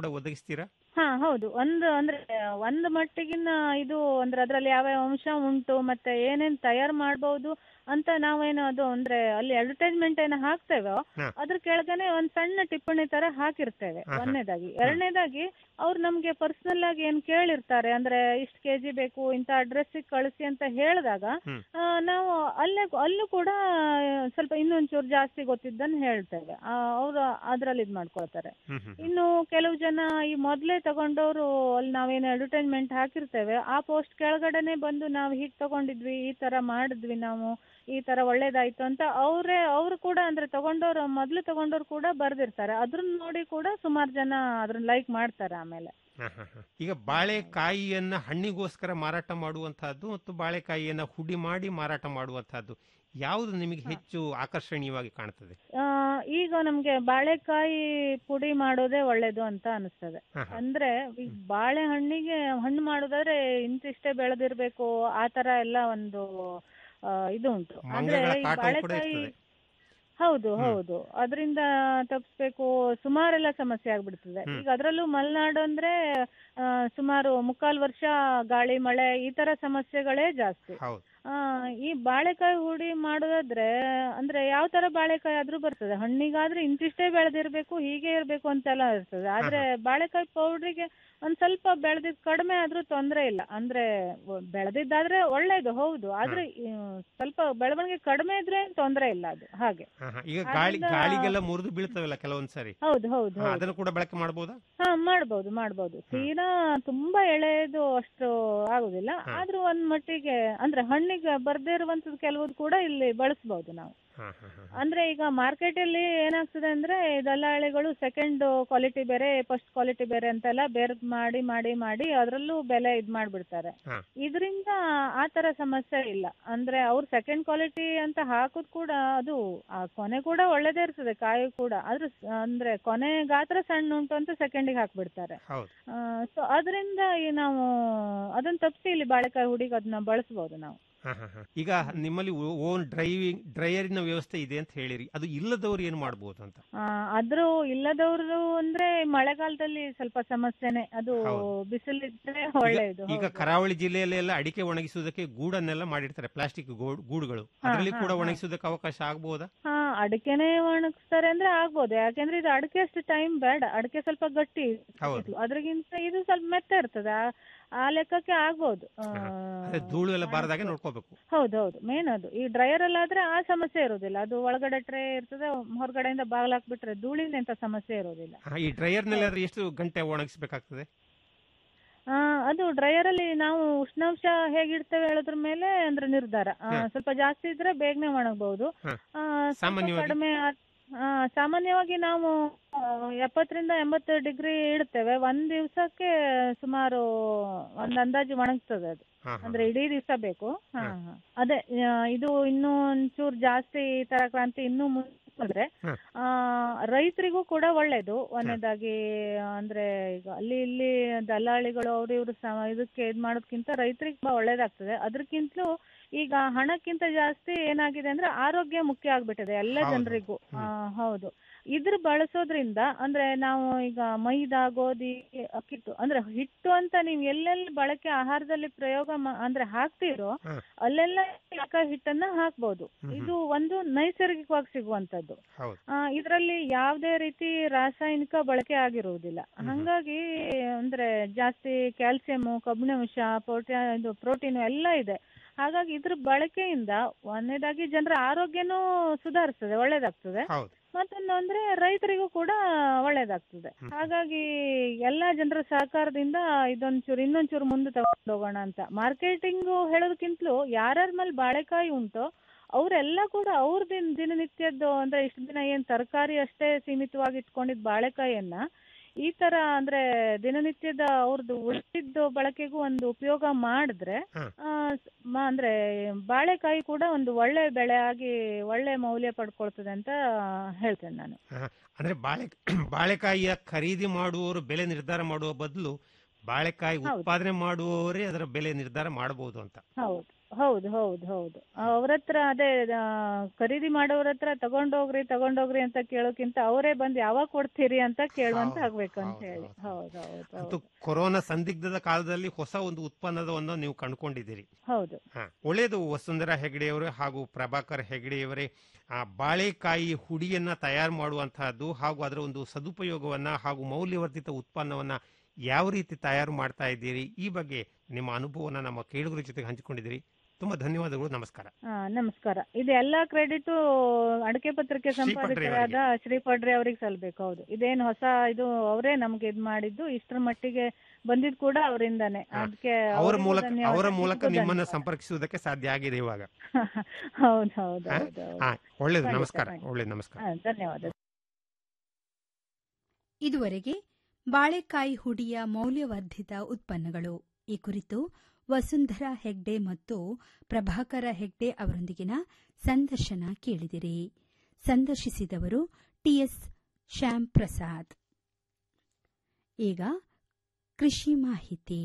ಒದಗಿಸ್ತೀರಾ ಹಾ ಹೌದು ಒಂದು ಅಂದ್ರೆ ಒಂದು ಮಟ್ಟಿಗಿನ ಇದು ಅಂದ್ರೆ ಅದ್ರಲ್ಲಿ ಯಾವ ಯಾವ ಅಂಶ ಉಂಟು ಮತ್ತೆ ಏನೇನ್ ತಯಾರು ಮಾಡಬಹುದು ಅಂತ ನಾವೇನು ಅದು ಅಂದ್ರೆ ಅಲ್ಲಿ ಅಡ್ವರ್ಟೈಸ್ಮೆಂಟ್ ಏನೋ ಹಾಕ್ತೇವೋ ಹಾ. ಅದ್ರ ಕೆಳಗನೆ ಒಂದ್ ಸಣ್ಣ ಟಿಪ್ಪಣಿ ತರ ಹಾಕಿರ್ತೇವೆ ಹಾ, ಹಾ. ಒಂದನೇದಾಗಿ ಎರಡನೇದಾಗಿ ಅವ್ರು ನಮ್ಗೆ ಪರ್ಸನಲ್ ಆಗಿ ಏನ್ ಕೇಳಿರ್ತಾರೆ ಅಂದ್ರೆ ಇಷ್ಟ್ ಕೆಜಿ ಬೇಕು ಇಂತ ಅಡ್ರೆಸ್ ಕಳಿಸಿ ಅಂತ ಹೇಳಿದಾಗ ಹ್ಮ್. ಆ, ನಾವು ಅಲ್ಲೇ ಅಲ್ಲೂ ಕೂಡ ಸ್ವಲ್ಪ ಇನ್ನೊಂಚೂರು ಜಾಸ್ತಿ ಗೊತ್ತಿದ್ದನ್ನ ಹೇಳ್ತೇವೆ ಅವರು ಅದ್ರಲ್ಲಿ ಇದ್ ಮಾಡ್ಕೊಳ್ತಾರೆ ಹ್ಮ್ ಹ್ಮ್ ಇನ್ನು ಕೆಲವು ಜನ ಈ ಮೊದ್ಲೇ ತಗೊಂಡವರು ಅಲ್ಲಿ ನಾವೇನು ಅಡ್ವರ್ಟೈಸ್ಮೆಂಟ್ ಹಾಕಿರ್ತೇವೆ ಆ ಪೋಸ್ಟ್ ಕೆಳಗಡೆನೆ ಬಂದು ನಾವು ಹೀಗ್ ತಗೊಂಡಿದ್ವಿ ಈ ತರ ಮಾಡಿದ್ವಿ ನಾವು ಈ ತರ ಒಳ್ಳೇದಾಯ್ತು ಅಂತ ಅವರೇ ಅವರು ಕೂಡ ಅಂದ್ರೆ ತಗೊಂಡವ್ರು ಮೊದ್ಲು ತಗೊಂಡವ್ರು ಕೂಡ ಬರ್ದಿರ್ತಾರೆ ಅದ್ರನ್ನ ನೋಡಿ ಕೂಡ ಸುಮಾರು ಜನ ಅದ್ರನ್ನ ಲೈಕ್ ಮಾಡ್ತಾರೆ ಆಮೇಲೆ ಹ, ಹ, ಹ. ಈಗ ಬಾಳೆಕಾಯಿಯನ್ನ ಹಣ್ಣಿಗೋಸ್ಕರ ಮಾರಾಟ ಮಾಡುವಂತಹದ್ದು ಮತ್ತು ಬಾಳೆಕಾಯಿಯನ್ನ ಹುಡಿ ಮಾಡಿ ಮಾರಾಟ ಮಾಡುವಂತಹದ್ದು ಯಾವುದು ನಿಮಗೆ ಹೆಚ್ಚು ಆಕರ್ಷಣೀಯವಾಗಿ ಕಾಣ್ತದೆ ಆ, ಈಗ ನಮ್ಗೆ ಬಾಳೆಕಾಯಿ ಪುಡಿ ಮಾಡೋದೇ ಒಳ್ಳೇದು ಅಂತ ಅನಿಸ್ತದೆ ಹ, ಹ. ಅಂದ್ರೆ ಈ ಬಾಳೆಹಣ್ಣಿಗೆ ಹಣ್ಣು ಮಾಡೋದಾದ್ರೆ ಇಂತಿಷ್ಟೇ ಬೆಳೆದಿರ್ಬೇಕು ಆ ತರ ಎಲ್ಲ ಒಂದು ಆ, ಇದು ಉಂಟು ಅಂದ್ರೆ ಮಂಗಗಳ ಈ ಕಾಟವು ಕೂಡ ಬಾಳೆಕಾಯಿ ಇರ್ತದೆ. ಹೌದು ಹ್ಮ್. ಹೌದು ಅದರಿಂದ ತಪ್ಪಿಸ್ಬೇಕು ಸುಮಾರೆಲ್ಲ ಸಮಸ್ಯೆ ಆಗ್ಬಿಡ್ತದೆ ಹ್ಮ್. ಈಗ ಅದರಲ್ಲೂ ಮಲೆನಾಡು ಅಂದ್ರೆ ಆ, ಸುಮಾರು ಮುಕ್ಕಾಲು ವರ್ಷ ಗಾಳಿ ಮಳೆ ಈ ತರ ಸಮಸ್ಯೆಗಳೇ ಜಾಸ್ತಿ ಹೌದು ಆ, ಈ ಬಾಳೆಕಾಯಿ ಹುಡಿ ಮಾಡೋದಾದ್ರೆ ಅಂದ್ರೆ ಯಾವ ತರ ಬಾಳೆಕಾಯಿ ಆದ್ರೂ ಬರ್ತದೆ ಹಣ್ಣಿಗಾದ್ರೆ ಇಂತಿಷ್ಟೇ ಬೆಳೆದಿರ್ಬೇಕು ಹೀಗೆ ಇರ್ಬೇಕು ಅಂತೆಲ್ಲ ಇರ್ತದೆ ಆದ್ರೆ ಬಾಳೆಕಾಯಿ ಪೌಡ್ರಿಗೆ ಒಂದ್ ಸ್ವಲ್ಪ ಬೆಳೆದಿದ್ ಕಡಿಮೆ ಆದ್ರೂ ತೊಂದ್ರೆ ಇಲ್ಲ ಅಂದ್ರೆ ಒ- ಬೆಳೆದಿದ್ದಾದ್ರೆ ಒಳ್ಳೇದು ಹೌದು ಆದ್ರೆ ಈ, ಸ್ವಲ್ಪ ಬೆಳವಣಿಗೆ ಕಡಿಮೆ ಇದ್ರೆ ಏನ್ ತೊಂದ್ರೆ ಇಲ್ಲ ಅದು ಹಾಗೆ ಹ, ಹ. ಈಗ ಗಾಳಿ ಆದ್ರಿಂದ- ಗಾಳಿಗೆಲ್ಲ ಮುರಿದು ಬೀಳ್ತವಲ್ಲ ಕೆಲವೊಂದ್ಸರಿ ಹೌದು ಹೌದು ಹ, ಹೌದು ಅದನ್ನು ಕೂಡ ಬಳಕೆ ಮಾಡಬಹುದಾ ಹಾ ಮಾಡ್ಬೋದು ಮಾಡ್ಬೋದು ತೀರಾ ತುಂಬಾ ಎಳೆದು ಅಷ್ಟು ಆಗುದಿಲ್ಲ ಹಾ. ಆದ್ರೂ ಒಂದ್ ಮಟ್ಟಿಗೆ ಅಂದ್ರೆ ಹಣ್ಣಿಗೆ ಬರ್ದೇ ಇರುವಂತದ್ದು ಕೆಲವುದು ಕೂಡ ಇಲ್ಲಿ ಬಳಸ್ಬೋದು ನಾವು ಅಂದ್ರೆ ಈಗ ಮಾರ್ಕೆಟ್ ಅಲ್ಲಿ ಏನಾಗ್ತದೆ ಅಂದ್ರೆ ಈ ದಲ್ಲಾಳಿಗಳು ಸೆಕೆಂಡ್ ಕ್ವಾಲಿಟಿ ಬೇರೆ ಫಸ್ಟ್ ಕ್ವಾಲಿಟಿ ಬೇರೆ ಅಂತೆಲ್ಲ ಬೇರೆ ಮಾಡಿ ಮಾಡಿ ಮಾಡಿ ಅದರಲ್ಲೂ ಬೆಲೆ ಇದ್ ಮಾಡ್ಬಿಡ್ತಾರೆ ಹಾ. ಇದರಿಂದ ಆ ತರ ಸಮಸ್ಯೆ ಇಲ್ಲ ಅಂದ್ರೆ ಅವ್ರು ಸೆಕೆಂಡ್ ಕ್ವಾಲಿಟಿ ಅಂತ ಹಾಕುದ್ ಕೂಡ ಅದು ಆ ಕೊನೆ ಕೂಡ ಒಳ್ಳೇದೇ ಇರ್ತದೆ ಕಾಯಿ ಕೂಡ ಆದ್ರೆ ಸ- ಅಂದ್ರೆ ಕೊನೆ ಗಾತ್ರ ಸಣ್ಣ ಉಂಟು ಅಂತ ಸೆಕೆಂಡಿಗೆ ಹಾಕ್ಬಿಡ್ತಾರೆ ಹೌದು ಸೊ ಅದರಿಂದ ಈ ನಾವು ಅದನ್ನ ತಪ್ಪಿಸಿ ಇಲ್ಲಿ ಬಾಳೆಕಾಯಿ ಹುಡಿಗೆ ಅದನ್ನ ಬಳಸ್ಬೋದು ನಾವು ಹ, ಹ, ಹ. ಈಗ ನಿಮ್ಮಲ್ಲಿ ಓನ್ ಡ್ರೈವಿಂಗ್ ಡ್ರೈಯರಿನ ವ್ಯವಸ್ಥೆ ಇದೆ ಅಂತ ಹೇಳಿರಿ ಅದು ಇಲ್ಲದವ್ರು ಏನು ಮಾಡಬಹುದು ಅಂತ ಆ, ಆದ್ರೂ ಇಲ್ಲದವ್ರು ಅಂದ್ರೆ ಮಳೆಗಾಲದಲ್ಲಿ ಸ್ವಲ್ಪ ಸಮಸ್ಯೆನೆ ಅದು ಹೌದು. ಬಿಸಿಲಿದ್ರೆ ಈಗ- ಒಳ್ಳೇದು ಈಗ ಹೌದು. ಕರಾವಳಿ ಜಿಲ್ಲೆಯಲ್ಲಿ ಎಲ್ಲ ಅಡಿಕೆ ಒಣಗಿಸುವುದಕ್ಕೆ ಗೂಡನ್ನೆಲ್ಲ ಮಾಡಿರ್ತಾರೆ ಪ್ಲಾಸ್ಟಿಕ್ ಗೂಡುಗಳು ಹಾ, ಅದರಲ್ಲಿ ಹಾ, ಕೂಡ ಹಾ. ಒಣಗಿಸುವುದಕ್ಕೆ ಅವಕಾಶ ಆಗ್ಬಹುದಾ ಹಾ ಅಡಿಕೆನೆ ಒಣಗಿಸ್ತಾರೆ ಅಂದ್ರೆ ಆಗ್ಬೋದು ಯಾಕೆಂದ್ರೆ ಇದು ಅಡಿಕೆ ಅಷ್ಟು ಟೈಮ್ ಬೇಡ ಅಡಿಕೆ ಸ್ವಲ್ಪ ಗಟ್ಟಿ ಹೌದು. ಅದ್ರಗಿಂತ ಇದು ಸ್ವಲ್ಪ ಮೆತ್ತ ಇರ್ತದೆ ಆ- ಆ ಲೆಕ್ಕಕ್ಕೆ ಆಗ್ಬೋದು ಆ, ಅದೇ ಧೂಳು ಎಲ್ಲ ಬಾರದಾಗೆ ನೋಡ್ಕೋಬೇಕು ಹೌದೌದು ಮೇನ್ ಅದು ಈ ಡ್ರೈಯರ್ ಅಲ್ಲಿ ಆದ್ರೆ ಆ ಸಮಸ್ಯೆ ಇರೋದಿಲ್ಲ ಅದು ಒಳಗಡೆ ಟ್ರೇ ಇರ್ತದೆ ಹೊರಗಡೆಯಿಂದ ಬಾಗಿಲು ಹಾಕ್ಬಿಟ್ರೆ ಧೂಳಿನ ಎಂತ ಸಮಸ್ಯೆ ಇರೋದಿಲ್ಲ ಹ, ಈ ಡ್ರೈಯರ್ ನಲ್ಲಿ ಆದ್ರೆ ಎಷ್ಟು ಗಂಟೆ ಒಣಗಿಸ್ಬೇಕಾಗ್ತದೆ ಆ, ಅದು ಡ್ರೈಯರ್ ಅಲ್ಲಿ ನಾವು ಉಷ್ಣಾಂಶ ಹೇಗಿಡ್ತೇವೆ ಹೇಳೋದ್ರ ಮೇಲೆ ಅಂದ್ರೆ ನಿರ್ಧಾರ ಆ, ಹ. ಸ್ವಲ್ಪ ಜಾಸ್ತಿ ಇದ್ರೆ ಬೇಗನೆ ಒಣಗಬಹುದು ಹ. ಆ, ಸ್ವಲ್ಪ ಸಾಮಾನ್ಯವಾಗಿ? ಕಡಿಮೆ ಆದ್- ಆ, ಸಾಮಾನ್ಯವಾಗಿ ನಾವು ಆ, ಎಪ್ಪತ್ತರಿಂದ ಎಂಬತ್ತು ಡಿಗ್ರಿ ಇಡ್ತೇವೆ ಒಂದ್ ದಿವ್ಸಕ್ಕೆ ಸುಮಾರು ಒಂದ್ ಅಂದಾಜು ಒಣಗ್ತದೆ ಅದು ಹ, ಹ. ಅಂದ್ರೆ ಇಡೀ ದಿವಸ ಬೇಕು ಹಾ, ಹ. ಹಾ. ಅದೇ ಆ, ಇದು ಇನ್ನೂ ಒಂಚೂರು ಜಾಸ್ತಿ ಈ ತರ ಕ್ರಾಂತಿ ಇನ್ನೂ ಮುಂದೆ ಹ. ಆ ರೈತರಿಗೂ ಕೂಡ ಒಳ್ಳೇದು ಒಂದನೇದಾಗಿ ಅಂದ್ರೆ ಈಗ ಅಲ್ಲಿ ಇಲ್ಲಿ ದಲ್ಲಾಳಿಗಳು ಅವ್ರು ಇವ್ರು ಸ- ಇದಕ್ಕೆ ಇದ್ ಮಾಡೋದ್ಕಿಂತ ರೈತರಿಗೆ ತುಂಬಾ ಒಳ್ಳೇದಾಗ್ತದೆ ಅದಕ್ಕಿಂತಲೂ ಈಗ ಹಣಕ್ಕಿಂತ ಜಾಸ್ತಿ ಏನಾಗಿದೆ ಅಂದ್ರೆ ಆರೋಗ್ಯ ಮುಖ್ಯ ಆಗ್ಬಿಟ್ಟಿದೆ ಎಲ್ಲ ಹೌದು. ಜನರಿಗೂ ಆ, ಹೌದು ಇದ್ರ ಬಳಸೋದ್ರಿಂದ ಅಂದ್ರೆ ನಾವು ಈಗ ಮೈದಾ ಗೋಧಿ ಅಕ್ಕಿಟ್ಟು ಅಂದ್ರೆ ಹಿಟ್ಟು ಅಂತ ನೀವು ಎಲ್ಲೆಲ್ಲಿ ಬಳಕೆ ಆಹಾರದಲ್ಲಿ ಪ್ರಯೋಗ ಮಾ- ಅಂದ್ರೆ ಹಾಕ್ತಿರೋ ಹ. ಅಲ್ಲೆಲ್ಲ ಯಾಕ ಹಿಟ್ಟನ್ನ ಹಾಕ್ಬೋದು ಹ್ಮ್ ಹ್ಮ್. ಇದು ಒಂದು ನೈಸರ್ಗಿಕವಾಗಿ ಸಿಗುವಂತದ್ದು ಹೌದು ಆ, ಇದ್ರಲ್ಲಿ ಯಾವುದೇ ರೀತಿ ರಾಸಾಯನಿಕ ಬಳಕೆ ಆಗಿರುವುದಿಲ್ಲ ಹಂಗಾಗಿ ಅಂದ್ರೆ ಜಾಸ್ತಿ ಕ್ಯಾಲ್ಸಿಯಂ ಕಬ್ಬಿಣಾಂಶ ಪ್ರೋಟೀನ್ ಇದು ಪ್ರೋಟೀನ್ ಎಲ್ಲ ಇದೆ ಹಾಗಾಗಿ ಇದ್ರ ಬಳಕೆಯಿಂದ ಒಂದನೇದಾಗಿ ಜನರ ಆರೋಗ್ಯನೂ ಸುಧಾರಿಸ್ತದೆ ಒಳ್ಳೇದಾಗ್ತದೆ ಹೌದು ಮತ್ತೊಂದು ಅಂದ್ರೆ ರೈತರಿಗೂ ಕೂಡ ಒಳ್ಳೇದಾಗ್ತದೆ ಹಾಗಾಗಿ ಎಲ್ಲಾ ಜನರ ಸಹಕಾರದಿಂದ ಇದೊಂಚೂರು ಇನ್ನೊಂಚೂರು ಮುಂದೆ ತಗೊಂಡು ಹೋಗೋಣ ಅಂತ ಮಾರ್ಕೆಟಿಂಗ್ ಹೇಳೋದಕ್ಕಿಂತಲೂ ಯಾರ್ಯಾರ ಮೇಲೆ ಬಾಳೆಕಾಯಿ ಉಂಟೋ ಅವರೆಲ್ಲ ಕೂಡ ಅವ್ರ ದಿನ ದಿನನಿತ್ಯದ್ದು ಅಂದ್ರೆ ಇಷ್ಟು ದಿನ ಏನ್ ತರಕಾರಿ ಅಷ್ಟೇ ಸೀಮಿತವಾಗಿ ಇಟ್ಕೊಂಡಿದ್ ಬಾಳೆಕಾಯಿಯನ್ನ ಈ ತರ ಅಂದ್ರೆ ದಿನನಿತ್ಯದ ಅವ್ರದ್ದು ಉಳಿದಿದ್ದು ಬಳಕೆಗೂ ಒಂದು ಉಪಯೋಗ ಮಾಡಿದ್ರೆ ಹ. ಆ, ಸ್- ಮ- ಅಂದ್ರೆ ಬಾಳೆಕಾಯಿ ಕೂಡ ಒಂದು ಒಳ್ಳೆ ಬೆಳೆ ಆಗಿ ಒಳ್ಳೆ ಮೌಲ್ಯ ಪಡ್ಕೊಳ್ತದೆ ಅಂತ ಹೇಳ್ತೇನೆ ನಾನು ಹ, ಅಂದ್ರೆ ಬಾಳೆ ಬಾಳೆಕಾಯಿಯ ಖರೀದಿ ಮಾಡುವವರು ಬೆಲೆ ನಿರ್ಧಾರ ಮಾಡುವ ಬದಲು ಬಾಳೆಕಾಯಿ ಹೌದು. ಉತ್ಪಾದನೆ ಮಾಡುವವರೇ ಅದರ ಬೆಲೆ ನಿರ್ಧಾರ ಮಾಡಬಹುದು ಅಂತ ಹೌದು ಹೌದು ಹೌದು ಹೌದು ಅವ್ರ ಹತ್ರ ಅದೇ ಆ, ಖರೀದಿ ಮಾಡೋರ ಹತ್ರ ತಗೊಂಡೋಗ್ರಿ ತಗೊಂಡೋಗ್ರಿ ಅಂತ ಕೇಳೋಕ್ಕಿಂತ ಅವರೇ ಬಂದು ಯಾವಾಗ ಕೊಡ್ತೀರಿ ಅಂತ ಕೇಳುವಂತ ಹೌದು, ಆಗ್ಬೇಕು ಅಂತ ಹೌದು, ಹೇಳಿ ಹೌದು ಹೌದು ಮತ್ತು ಹೌದು ಕೊರೋನಾ ಸಂದಿಗ್ಧದ ಕಾಲದಲ್ಲಿ ಹೊಸ ಒಂದು ಉತ್ಪನ್ನದವನ್ನು ನೀವು ಕಂಡುಕೊಂಡಿದ್ದೀರಿ ಹೌದು ಹಾ ಒಳ್ಳೆಯದು ವಸುಂಧರಾ ಹೆಗಡೆಯವರು ಹಾಗೂ ಪ್ರಭಾಕರ್ ಹೆಗಡೆಯವರೇ ಆ ಬಾಳೆಕಾಯಿ ಹುಡಿಯನ್ನ ತಯಾರು ಮಾಡುವಂತಹದ್ದು ಹಾಗೂ ಅದರ ಒಂದು ಸದುಪಯೋಗವನ್ನ ಹಾಗೂ ಮೌಲ್ಯವರ್ಧಿತ ಉತ್ಪನ್ನವನ್ನ ಯಾವ ರೀತಿ ತಯಾರು ಮಾಡ್ತಾ ಇದ್ದೀರಿ ಈ ಬಗ್ಗೆ ನಿಮ್ಮ ಅನುಭವವನ್ನ ನಮ್ಮ ಕೇಳುಗರ ಜೊತೆಗೆ ಹಂಚಿಕೊಂಡಿದ್ದೀರಿ ತುಂಬಾ ಧನ್ಯವಾದಗಳು ನಮಸ್ಕಾರ ಹಾ ನಮಸ್ಕಾರ ಇದು ಎಲ್ಲಾ ಕ್ರೆಡಿಟ್ ಅಡಕೆ ಪತ್ರಕ್ಕೆ ಶ್ರೀ ಪಡ್ರೆ ಸಂಪಾದಕರಾದ ಶ್ರೀ ಪಡ್ರೆ ಅವ್ರಿಗೆ ಸಲ್ಬೇಕು ಹೌದು ಇದೇನು ಹೊಸ ಇದು ಅವರೇ ನಮ್ಗೆ ಇದ್ ಮಾಡಿದ್ದು ಇಷ್ಟರ ಮಟ್ಟಿಗೆ ಬಂದಿದ್ ಕೂಡ ಅವರಿಂದಾನೆ ಹಾ. ಅದಕ್ಕೆ ಅವರ ಅವ್ರಿಗೂ ಮೂಲಕ ಧನ್ಯವಾದ, ಅವರ ಮೂಲಕ ನಿಮ್ಗೂ ನಿಮ್ಮನ್ನ ಧನ್ಯವಾದ. ಸಂಪರ್ಕಿಸುವುದಕ್ಕೆ ಸಾಧ್ಯ ಆಗಿದೆ ಇವಾಗ ಹೌದು ಹೌದು ಹಾ? ಹೌದು ಹೌದು. ಹಾ ಒಳ್ಳೇದು ಖಂಡಿತ, ನಮಸ್ಕಾರ ಖಂಡಿತ. ಒಳ್ಳೇದು ನಮಸ್ಕಾರ ಹಾ, ಧನ್ಯವಾದ ಇದುವರೆಗೆ ಬಾಳೆಕಾಯಿ ಹುಡಿಯ ಮೌಲ್ಯವರ್ಧಿತ ಉತ್ಪನ್ನಗಳು ಈ ಕುರಿತು ವಸುಂಧರಾ ಹೆಗ್ಡೆ ಮತ್ತು ಪ್ರಭಾಕರ ಹೆಗ್ಡೆ ಅವರೊಂದಿಗಿನ ಸಂದರ್ಶನ ಕೇಳಿದಿರಿ ಸಂದರ್ಶಿಸಿದವರು ಟಿಎಸ್ ಶ್ಯಾಮ್ ಪ್ರಸಾದ್ ಈಗ ಕೃಷಿ ಮಾಹಿತಿ